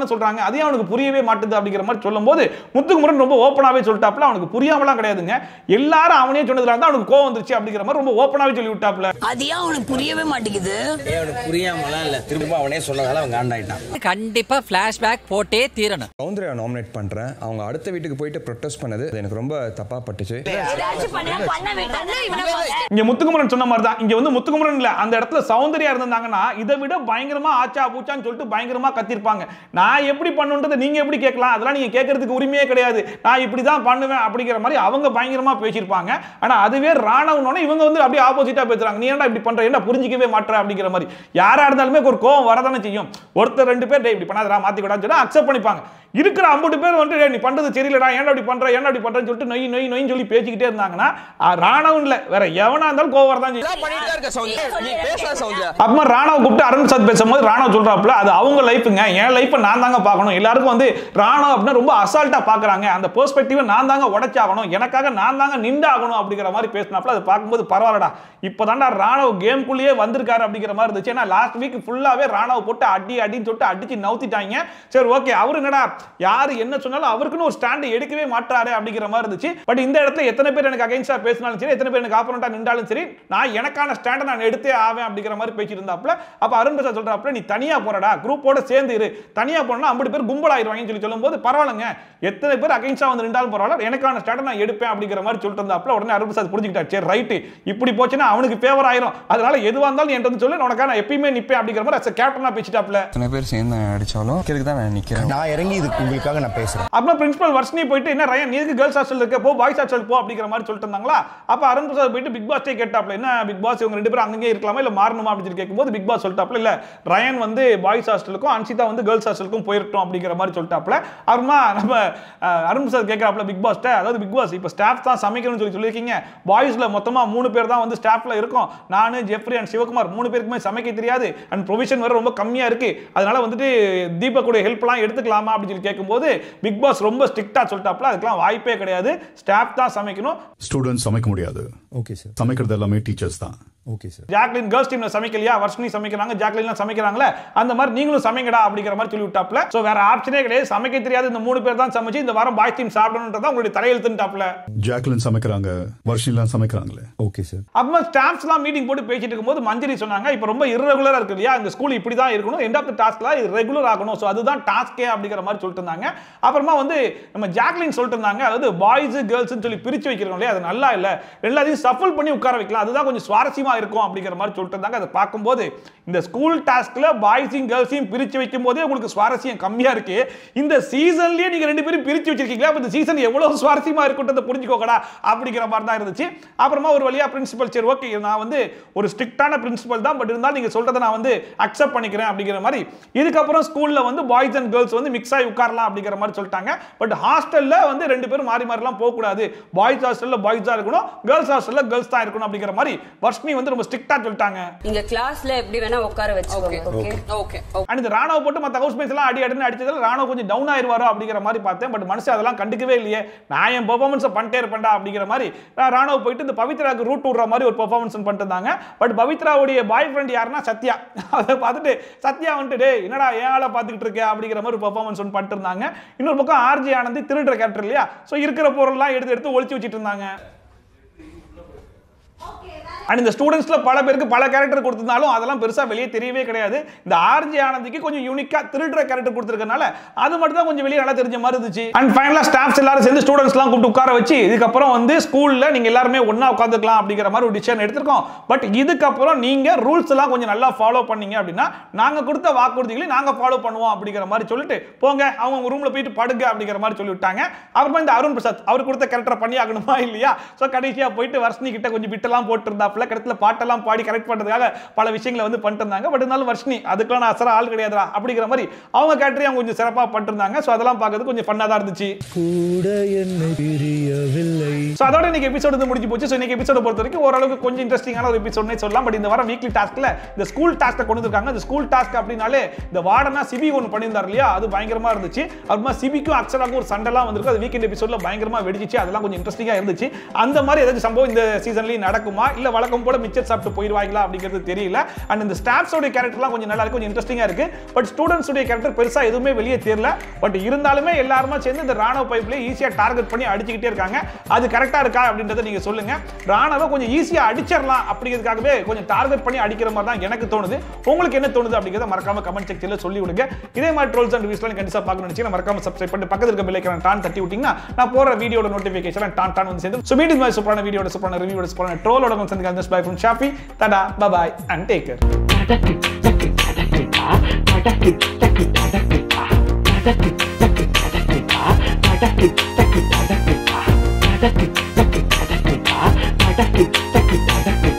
சொல்றாங்க அதையும் அவனுக்கு புரியவே மாட்டுது அப்படிங்கிற மாதிரி சொல்லும்போது முத்துக்குமரன் ரொம்ப ஓப்பனாவே சொல்லிட்டாப்ல அவனுக்கு புரியாமலாம் கிடையாதுங்க எல்லாரும் அவனே சொன்னதுல தான் அவனுக்கு கோவம் வந்துருச்சு அப்படிங்கிற மாதிரி ரொம்ப ஓப்பனாவே சொல்லி விட்டாப்ல
அது ஏன் அவனுக்கு புரியவே மாட்டேங்குது
அவனுக்கு புரியாமலாம் இல்ல திரும்ப அவனே சொன்னதால அவன் காண்டாயிட்டான்
கண்டிப்பா பிளாஷ்பேக் போட்டே தீரணும்
சௌந்தர்யா நாமினேட் பண்றேன் அவங்க அடுத்த வீட்டுக்கு போயிட்டு ப்ரொட்டஸ்ட் பண்ணது அது எனக்கு ரொம்ப தப்பா பட்டுச்சு
ஏதாச்சும் பண்ணா பண்ண வேண்டாம் இவனை பாக்க.
இங்க முத்துக்குமரன் சொன்ன மாதிரி தான் இங்க வந்து முத்துக்குமரன் இல்ல அந்த இடத்துல சௌந்தர்யா இருந்தாங்கன்னா இதை விட பயங்கரமா ஆச்சா பூச்சான்னு சொல்லிட்டு பயங்கரமா கத்திருப்பாங்க நான் எப்படி பண்ணுன்றதை நீங்க எப்படி கேட்கலாம் அதெல்லாம் நீங்க கேட்கறதுக்கு உரிமையே கிடையாது நான் இப்படி தான் பண்ணுவேன் அப்படிங்கிற மாதிரி அவங்க பயங்கரமா பேசியிருப்பாங்க ஆனா அதுவே ராணவனோட இவங்க வந்து அப்படியே ஆப்போசிட்டா பேசுறாங்க நீ ஏன்டா இப்படி பண்ற என்ன புரிஞ்சிக்கவே மாட்ற அப்படிங்கிற மாதிரி யாரா இருந்தாலுமே ஒரு கோவம் வரதானே செய்யும் ஒருத்தர் ரெண்டு பேர் டேய் இப்படி பண்ணாதடா மாத்தி விடான்னு சொல்லி அக்செப்ட் பண்ணிப்பாங்க இருக்கிற ஐம்பது பேர் வந்து "டேய், நீ பண்றது சரியில்லடா ஏன்டா இப்படி பண்ற ஏன்டா இப்படி பண்றேன்னு சொல்லிட்டு நொய் நொய் நொய்ன்னு சொல்லி பேசிக்கிட்டே இருந்தாங்கன்னா அஹ், ராணவன்ல வேற எவனா இருந்தாலும் கோவம் வரதான் செய்யும்
பண்ணிட்டு இருக்க சௌந்தர்யா நீ பேசலாம் சௌந்தர்யா
அப்புறமா ராணவ கூப்பிட்டு அருண் பிரசாத் பேசும்போது ராணவ் சொல்றாப்புல அது அவங்க லைஃபுங்க என் லைஃப்பை நான் தாங்க பார்க்கணும் எல்லாருக்கும் வந்து ராணவ் அப்படின்னா ரொம்ப அசால்ட்டா பார்க்கறாங்க அந்த பெர்ஸ்பெக்டிவை நான் தாங்க உடைச்சாகணும் எனக்காக நான் தாங்க நின்றாகணும் அப்படிங்கிற மாதிரி பேசினாப்புல அது பார்க்கும்போது பரவாயில்லடா இப்போதான்டா ராணவ் கேம்குள்ளேயே வந்திருக்காரு அப்படிங்கிற மாதிரி இருந்துச்சு ஏன்னா லாஸ்ட் வீக் ஃபுல்லாவே ராணவ் போட்டு அடி அடின்னு சொல்லிட்டு அடிச்சு நவுத்திட்டாங்க சரி ஓகே அவரு என்னடா யாரு என்ன சொன்னாலும் அவருக்குன்னு ஒரு ஸ்டாண்ட் எடுக்கவே மாட்டாரு அப்படிங்கிற மாதிரி இருந்துச்சு பட் இந்த இடத்துல எத்தனை பேர் எனக்கு அகைன்ஸ்டா பேசினாலும் சரி எத்தனை பேர் எனக்கு ஆப்போனண்டா நின்றாலும் சரி நான் எனக்கான ஸ்டாண்டை நான் எடுத்தே ஆவேன் அப்படிங்கிற மாதிரி பேசிட்டு இருந்தாப்ல அப்ப அருண் பிரசாத் சொல்றாப்ல நீ தனியா போறடா குரூப்போட சேர்ந்து இரு தனியா போனா ஐம்பது பேர் கும்பலாயிருவாங்கன்னு சொல்லி சொல்லும்போது பரவாயில்லைங்க எத்தனை பேர் அகைன்ஸ்டா வந்து நின்றாலும் பரவாயில்ல எனக்கான ஸ்டாண்டை நான் எடுப்பேன் அப்படிங்கிற மாதிரி சொல்லிட்டு இருந்தாப்ல உடனே அருண் பிரசாத் புரிஞ்சுக்கிட்டார் சரி ரைட்டு இப்படி போச்சுன்னா அவனுக்கு ஃபேவர் ஆயிரும் அதனால எதுவா இருந்தாலும் என்கிட்ட வந்து சொல்லு உனக்காக நான் எப்பயுமே நிப்பேன் அப்படிங்கிற மாதிரி கேப்டனா பேசிட்டாப்ல
எத்தனை பேர் சேர்ந்து அடிச்சாலும் இதுக்கு தான் நான் நிக்கிறேன்
நான் இறங்கி இதுக்கு உங்களுக்காக நான் பேசுறேன்
அப்புறம் பிரின்சிபல் வர்ஷினி போயிட்டு என்ன ரயன் நீக்கு கேர்ள்ஸ் ஹாஸ்டல் இருக்க போ பாய்ஸ் ஹாஸ்டல் போ அப்படிங்கிற மாதிரி சொல்லிட்டு இருந்தாங்களா அப்ப அருண் பிரசாத் போயிட்டு பிக் பாஸ்டே கேட்டாப்ல என்ன பிக் பாஸ் இவங்க ரெண்டு பேரும் அங்கங்கே இருக்கலாமா இல்ல மாறணுமா அப்படின்னு சொல்லி கேட்கும்போது பிக் பாஸ் சொல்லிட்டாப்ல இல்ல ரயன் வந்து பாய்ஸ் ஹாஸ்டலுக்கும் அன்சிதா வந்து கேர்ள்ஸ் ஹாஸ்டலுக்கும் போயிட்டோம் அப்படிங்கிற மாதிரி சொல்லிட்டாப்ல அப்புறமா நம்ம அஹ், அருண் பிரசாத் கேட்கறாப்ல பிக் பாஸ்ட்ட அதாவது பிக் பாஸ் இப்போ ஸ்டாஃப் தான் சமைக்கணும்னு சொல்லி சொல்லியிருக்கீங்க பாய்ஸ்ல மொத்தமா மூணு பேர் தான் வந்து ஸ்டாஃப்ல இருக்கும் நானு ஜெஃப்ரி அண்ட் சிவகுமார் மூணு பேருக்குமே சமைக்க தெரியாது அண்ட் ப்ரொவிஷன் வேற ரொம்ப கம்மியா இருக்கு அதனால வந்துட்டு தீபக்குடைய ஹெல்ப்லாம் எடுத்துக்கலாமா அப்படின்னு சொல்லி கேட்கும்போது பிக் பாஸ் ரொம்ப ஸ்ட்ரிக்டா சொல்லிட்டாப்ல அதுக்கெல்லாம் வாய்ப்பே கிடையாது ஸ்டாஃப் தான் சமைக்கணும்
ஸ்டூடெண்ட்ஸ் சமைக்க முடியாது
ஓகே சார்
சமைக்கிறது எல்லாமே டீச்சர்ஸ் தான்
ஓகே சார்
ஜாக்லின் கேர்ள்ஸ் டீம்ல சமைக்கலையா வர்ஷினி சமைக்கிறாங்க ஜாக்லின்லாம் சமைக்கிறாங்களே அந்த மாதிரி நீங்களும் சமைங்கடா அப்படிங்கிற மாதிரி சொல்லி விட்டாப்ல சோ வேற ஆப்ஷனே கிடையாது சமைக்க தெரியாது இந்த மூணு பேர் தான் சமைச்சு இந்த வாரம் பாய்ஸ் டீம் சாப்பிடணுன்றதா உங்களுடைய தலையெழுத்துட்டாப்ல
ஜாக்லின் சமைக்கிறாங்க வர்ஷிலாம் சமைக்கிறாங்களே
ஓகே சார்
அப்புறமா ஸ்டாஃப்ஸ்லாம் மீட்டிங் போட்டு பேசிட்டு இருக்கும்போது மஞ்சரி சொன்னாங்க இப்போ ரொம்ப irregular இருக்கு இல்லையா இந்த ஸ்கூல் இப்படி தான் இருக்கணும் எண்ட் ஆஃப் த டாஸ்க்ல இது ரெகுலர் ஆகணும் ஸோ அதுதான் டாஸ்கே அப்படிங்கிற மாதிரி சொல்லிட்டு இருந்தாங்க அப்புறமா வந்து நம்ம ஜாக்லின் சொல்லிட்டு இருந்தாங்க அதாவது பாய்ஸ் கேர்ள்ஸ் சொல்லி பிரிச்சு வைக்கிறோம் இல்லையா அது நல்லா இல்ல எல்லாத்தையும் சஃபல் பண்ணி உட்கார வைக்கலாம் அதுதான் கொஞ்சம் சுவாரஸ்யமா இருக்கும் அப்படிங்கிற மாதிரி சொல்லிட்டு இருந்தாங்க அதை பார்க்கும்போது இந்த ஸ்கூல் டாஸ்க்ல பாய்ஸையும் கேர்ள்ஸையும் பிரிச்சு வைக்கும் போதே உங்களுக்கு சுவாரஸ்யம் கம்மியா இருக்கு இந்த சீசன்லயே நீங்க ரெண்டு பேரும் பிரிச்சு வச்சிருக்கீங்களா அப்ப இந்த சீசன் எவ்வளவு சுவாரஸ்யமா இருக்குன்றதை புரிஞ்சுக்கோக்கடா அப்படிங்கிற மாதிரி தான் இருந்துச்சு அப்புறமா ஒரு வழியா பிரின்சிபல் சரி ஓகே நான் வந்து ஒரு ஸ்ட்ரிக்டான பிரின்சிபல் தான் பட் இருந்தாலும் நீங்க சொல்றதை நான் வந்து அக்செப்ட் பண்ணிக்கிறேன் அப்படிங்கிற மாதிரி இதுக்கப்புறம் ஸ்கூல்ல வந்து பாய்ஸ் அண்ட் கேர்ள்ஸ் வந்து மிக்ஸ் ஆகி உட்காரலாம் அப்படிங்கிற மாதிரி சொல்லிட்டாங்க பட் ஹாஸ்டல்ல வந்து ரெண்டு பேரும் மாறி மாறிலாம் போக கூடாது பாய்ஸ் ஹாஸ்டல்ல பாய்ஸ் தான் இருக்கணும் கேர்ள்ஸ் ஹாஸ்டல்ல கேர்ள்ஸ் தான் இருக்கணும் அப்படிங்கிற மாதிரி வர்ஷினி வந்து ரொம்ப ஸ்ட்ரிக்டா சொல்லிட்டாங்க
நீங்க கிளாஸ்ல எப்படி வேணா உட்கார வச்சுக்கோங்க ஓகே ஓகே
அண்ட் இந்த ராணுவ போட்டு மற்ற ஹவுஸ் மேட்ஸ் எல்லாம் அடி அடினு அடிச்சதுல ராணுவ கொஞ்சம் டவுன் ஆயிருவாரோ அப்படிங்கிற மாதிரி பார்த்தேன் பட் மனுஷன் அதெல்லாம் கண்டுக்கவே இல்லையே நான் என் பெர்ஃபார்மன்ஸை பண்ணிட்டே இருப்பேன்டா அப்படிங்கிற மாதிரி நான் ராணுவ போயிட்டு இந்த பவித்ராக்கு ரூட் விடுற மாதிரி ஒரு பெர்ஃபார்மன்ஸ் பண்ணிட்டு இருந்தாங்க பட் பவித்ராவுடைய பாய் ஃப்ரெண்ட் யாருன்னா சத்யா அதை பார்த்துட்டு சத்யா வந்துட்டு டேய் என்னடா ஏன் ஆளை பார்த்துக்கிட்டு இருக்க அப்படிங்கிற மாதிரி ஒரு பெர்ஃபார்மன்ஸ் ஒன்று பண்ணிட்டு இருந்தாங்க இன்னொரு பக்கம் ஆர்ஜி ஆனந்தி திருடுற கேரக்டர் இல்லையா ஸோ இருக்கிற பொருள்லாம் எடுத்து எடுத்து ஒளிச்சு வச்சுட்டு இருந்தாங்க அண்ட் இந்த ஸ்டூடெண்ட்ஸ்ல பல பேருக்கு பல கேரக்டர் கொடுத்திருந்தாலும் அதெல்லாம் பெருசா வெளியே தெரியவே கிடையாது இந்த ஆர்ஜி ஆனந்திக்கு கொஞ்சம் யூனிக்கா திருடுற கேரக்டர் கொடுத்திருக்கனால அது மட்டும் தான் கொஞ்சம் வெளியே நல்லா தெரிஞ்ச மாதிரி இருந்துச்சு அண்ட் ஃபைனலா ஸ்டாஃப்ஸ் எல்லாரும் சேர்ந்து ஸ்டூடெண்ட்ஸ்லாம் கூப்பிட்டு உட்கார வச்சு இதுக்கப்புறம் வந்து ஸ்கூல்ல நீங்க எல்லாருமே ஒண்ணா உட்காந்துக்கலாம் அப்படிங்கிற மாதிரி ஒரு டிசிஷன் எடுத்திருக்கோம் பட் இதுக்கப்புறம் நீங்க ரூல்ஸ் எல்லாம் கொஞ்சம் நல்லா ஃபாலோ பண்ணீங்க அப்படின்னா நாங்க கொடுத்த வாக்குறுதிகளை நாங்க ஃபாலோ பண்ணுவோம் அப்படிங்கிற மாதிரி சொல்லிட்டு போங்க அவங்க ரூம்ல போயிட்டு படுங்க அப்படிங்கிற மாதிரி சொல்லி விட்டாங்க அப்புறமா இந்த அருண் பிரசாத் அவர் கொடுத்த கேரக்டர் பண்ணி ஆகணுமா இல்லையா ஸோ கடைசியா போயிட்டு வர்ஷினி கிட்ட கொஞ்சம் பிட்டெல்லாம் போட்டு இருந்தாப்ல கடத்துல பாட்டெல்லாம் பாடி கரெக்ட் பண்றதுக்காக பல விஷயங்களை வந்து பண்ணிட்டு இருந்தாங்க பட் இருந்தாலும் வர்ஷினி அதுக்கெல்லாம் நான் அசர ஆள் கிடையாதுடா அப்படிங்கிற மாதிரி அவங்க கேரக்டரையும் அவங்க கொஞ்சம் சிறப்பா பண்ணிட்டு இருந்தாங்க ஸோ அதெல்லாம் பார்க்கறது கொஞ்சம் ஃபன்னா தான் இருந்துச்சு
கூட என்னை பிரியவில்லை
ஸோ அதோட இன்னைக்கு எபிசோடு வந்து முடிஞ்சு போச்சு ஸோ இன்னைக்கு எபிசோட பொறுத்த வரைக்கும் ஓரளவுக்கு கொஞ்சம் இன்ட்ரெஸ்டிங்கான ஒரு எபிசோட்னே சொல்லலாம் பட் இந்த வாரம் வீக்லி டாஸ்க்ல இந்த ஸ்கூல் டாஸ்க்கை கொண்டு வந்திருக்காங்க இந்த ஸ்கூல் டாஸ்க் அப்படின்னாலே இந்த வார்டனா சிபி ஒன்று பண்ணியிருந்தார் இல்லையா அது பயங்கரமா இருந்துச்சு அப்புறமா சிபிக்கும் அக்ஷராக்கும் ஒரு சண்டைலாம் வந்திருக்கு அது வீக்கெண்ட் எபிசோட்ல பயங்கரமா வெடிச்சிச்சு அதெல்லாம் கொஞ்சம் இன்ட்ரெஸ்டிங்கா இருந்துச்சு அந்த மாதிரி ஏதாச்சும் சம்பவம் இந்த சீசன்லயும் நடக்குமா இல்ல வழக்கம் வழக்கம் போல மிச்சர் சாப்பிட்டு போயிடுவாங்களா அப்படிங்கிறது தெரியல அண்ட் இந்த ஸ்டாஃப்ஸோட கேரக்டர்லாம் கொஞ்சம் நல்லா இருக்கு கொஞ்சம் இன்ட்ரெஸ்டிங்கா இருக்கு பட் ஸ்டூடெண்ட்ஸ் உடைய கேரக்டர் பெருசா எதுவுமே வெளியே தெரியல பட் இருந்தாலுமே எல்லாருமா சேர்ந்து இந்த ராணுவ பைப்ல ஈஸியா டார்கெட் பண்ணி அடிச்சுக்கிட்டே இருக்காங்க அது கரெக்டா இருக்கா அப்படின்றத நீங்க சொல்லுங்க ராணுவ கொஞ்சம் ஈஸியா அடிச்சிடலாம் அப்படிங்கிறதுக்காகவே கொஞ்சம் டார்கெட் பண்ணி அடிக்கிற மாதிரி தான் எனக்கு தோணுது உங்களுக்கு என்ன தோணுது அப்படிங்கிறத மறக்காம கமெண்ட் செக்ஷன்ல சொல்லி விடுங்க இதே மாதிரி ட்ரோல்ஸ் அண்ட் ரிவ்யூஸ்லாம் கண்டிப்பா பார்க்கணும் நினைச்சீங்கன்னா மறக்காம சப்ஸ்கிரைப் பண்ணி பக்கத்துல இருக்க பெல் ஐக்கான டான் தட்டி விட்டீங்கன்னா நான் போற வீடியோட நோட்டிஃபிகேஷன் டான் டான் வந்து சேர்ந்து ஸோ மீண்டும் மாதிரி சூப்பரான வீடியோட சூப்பரான ரிவ்யூட சூப்பரான ட்ரோலோட வந்து சந்திக்க பை ஃப்ரம் ஷாஃபி தடா பபாய் அண்ட் டேக் கேர்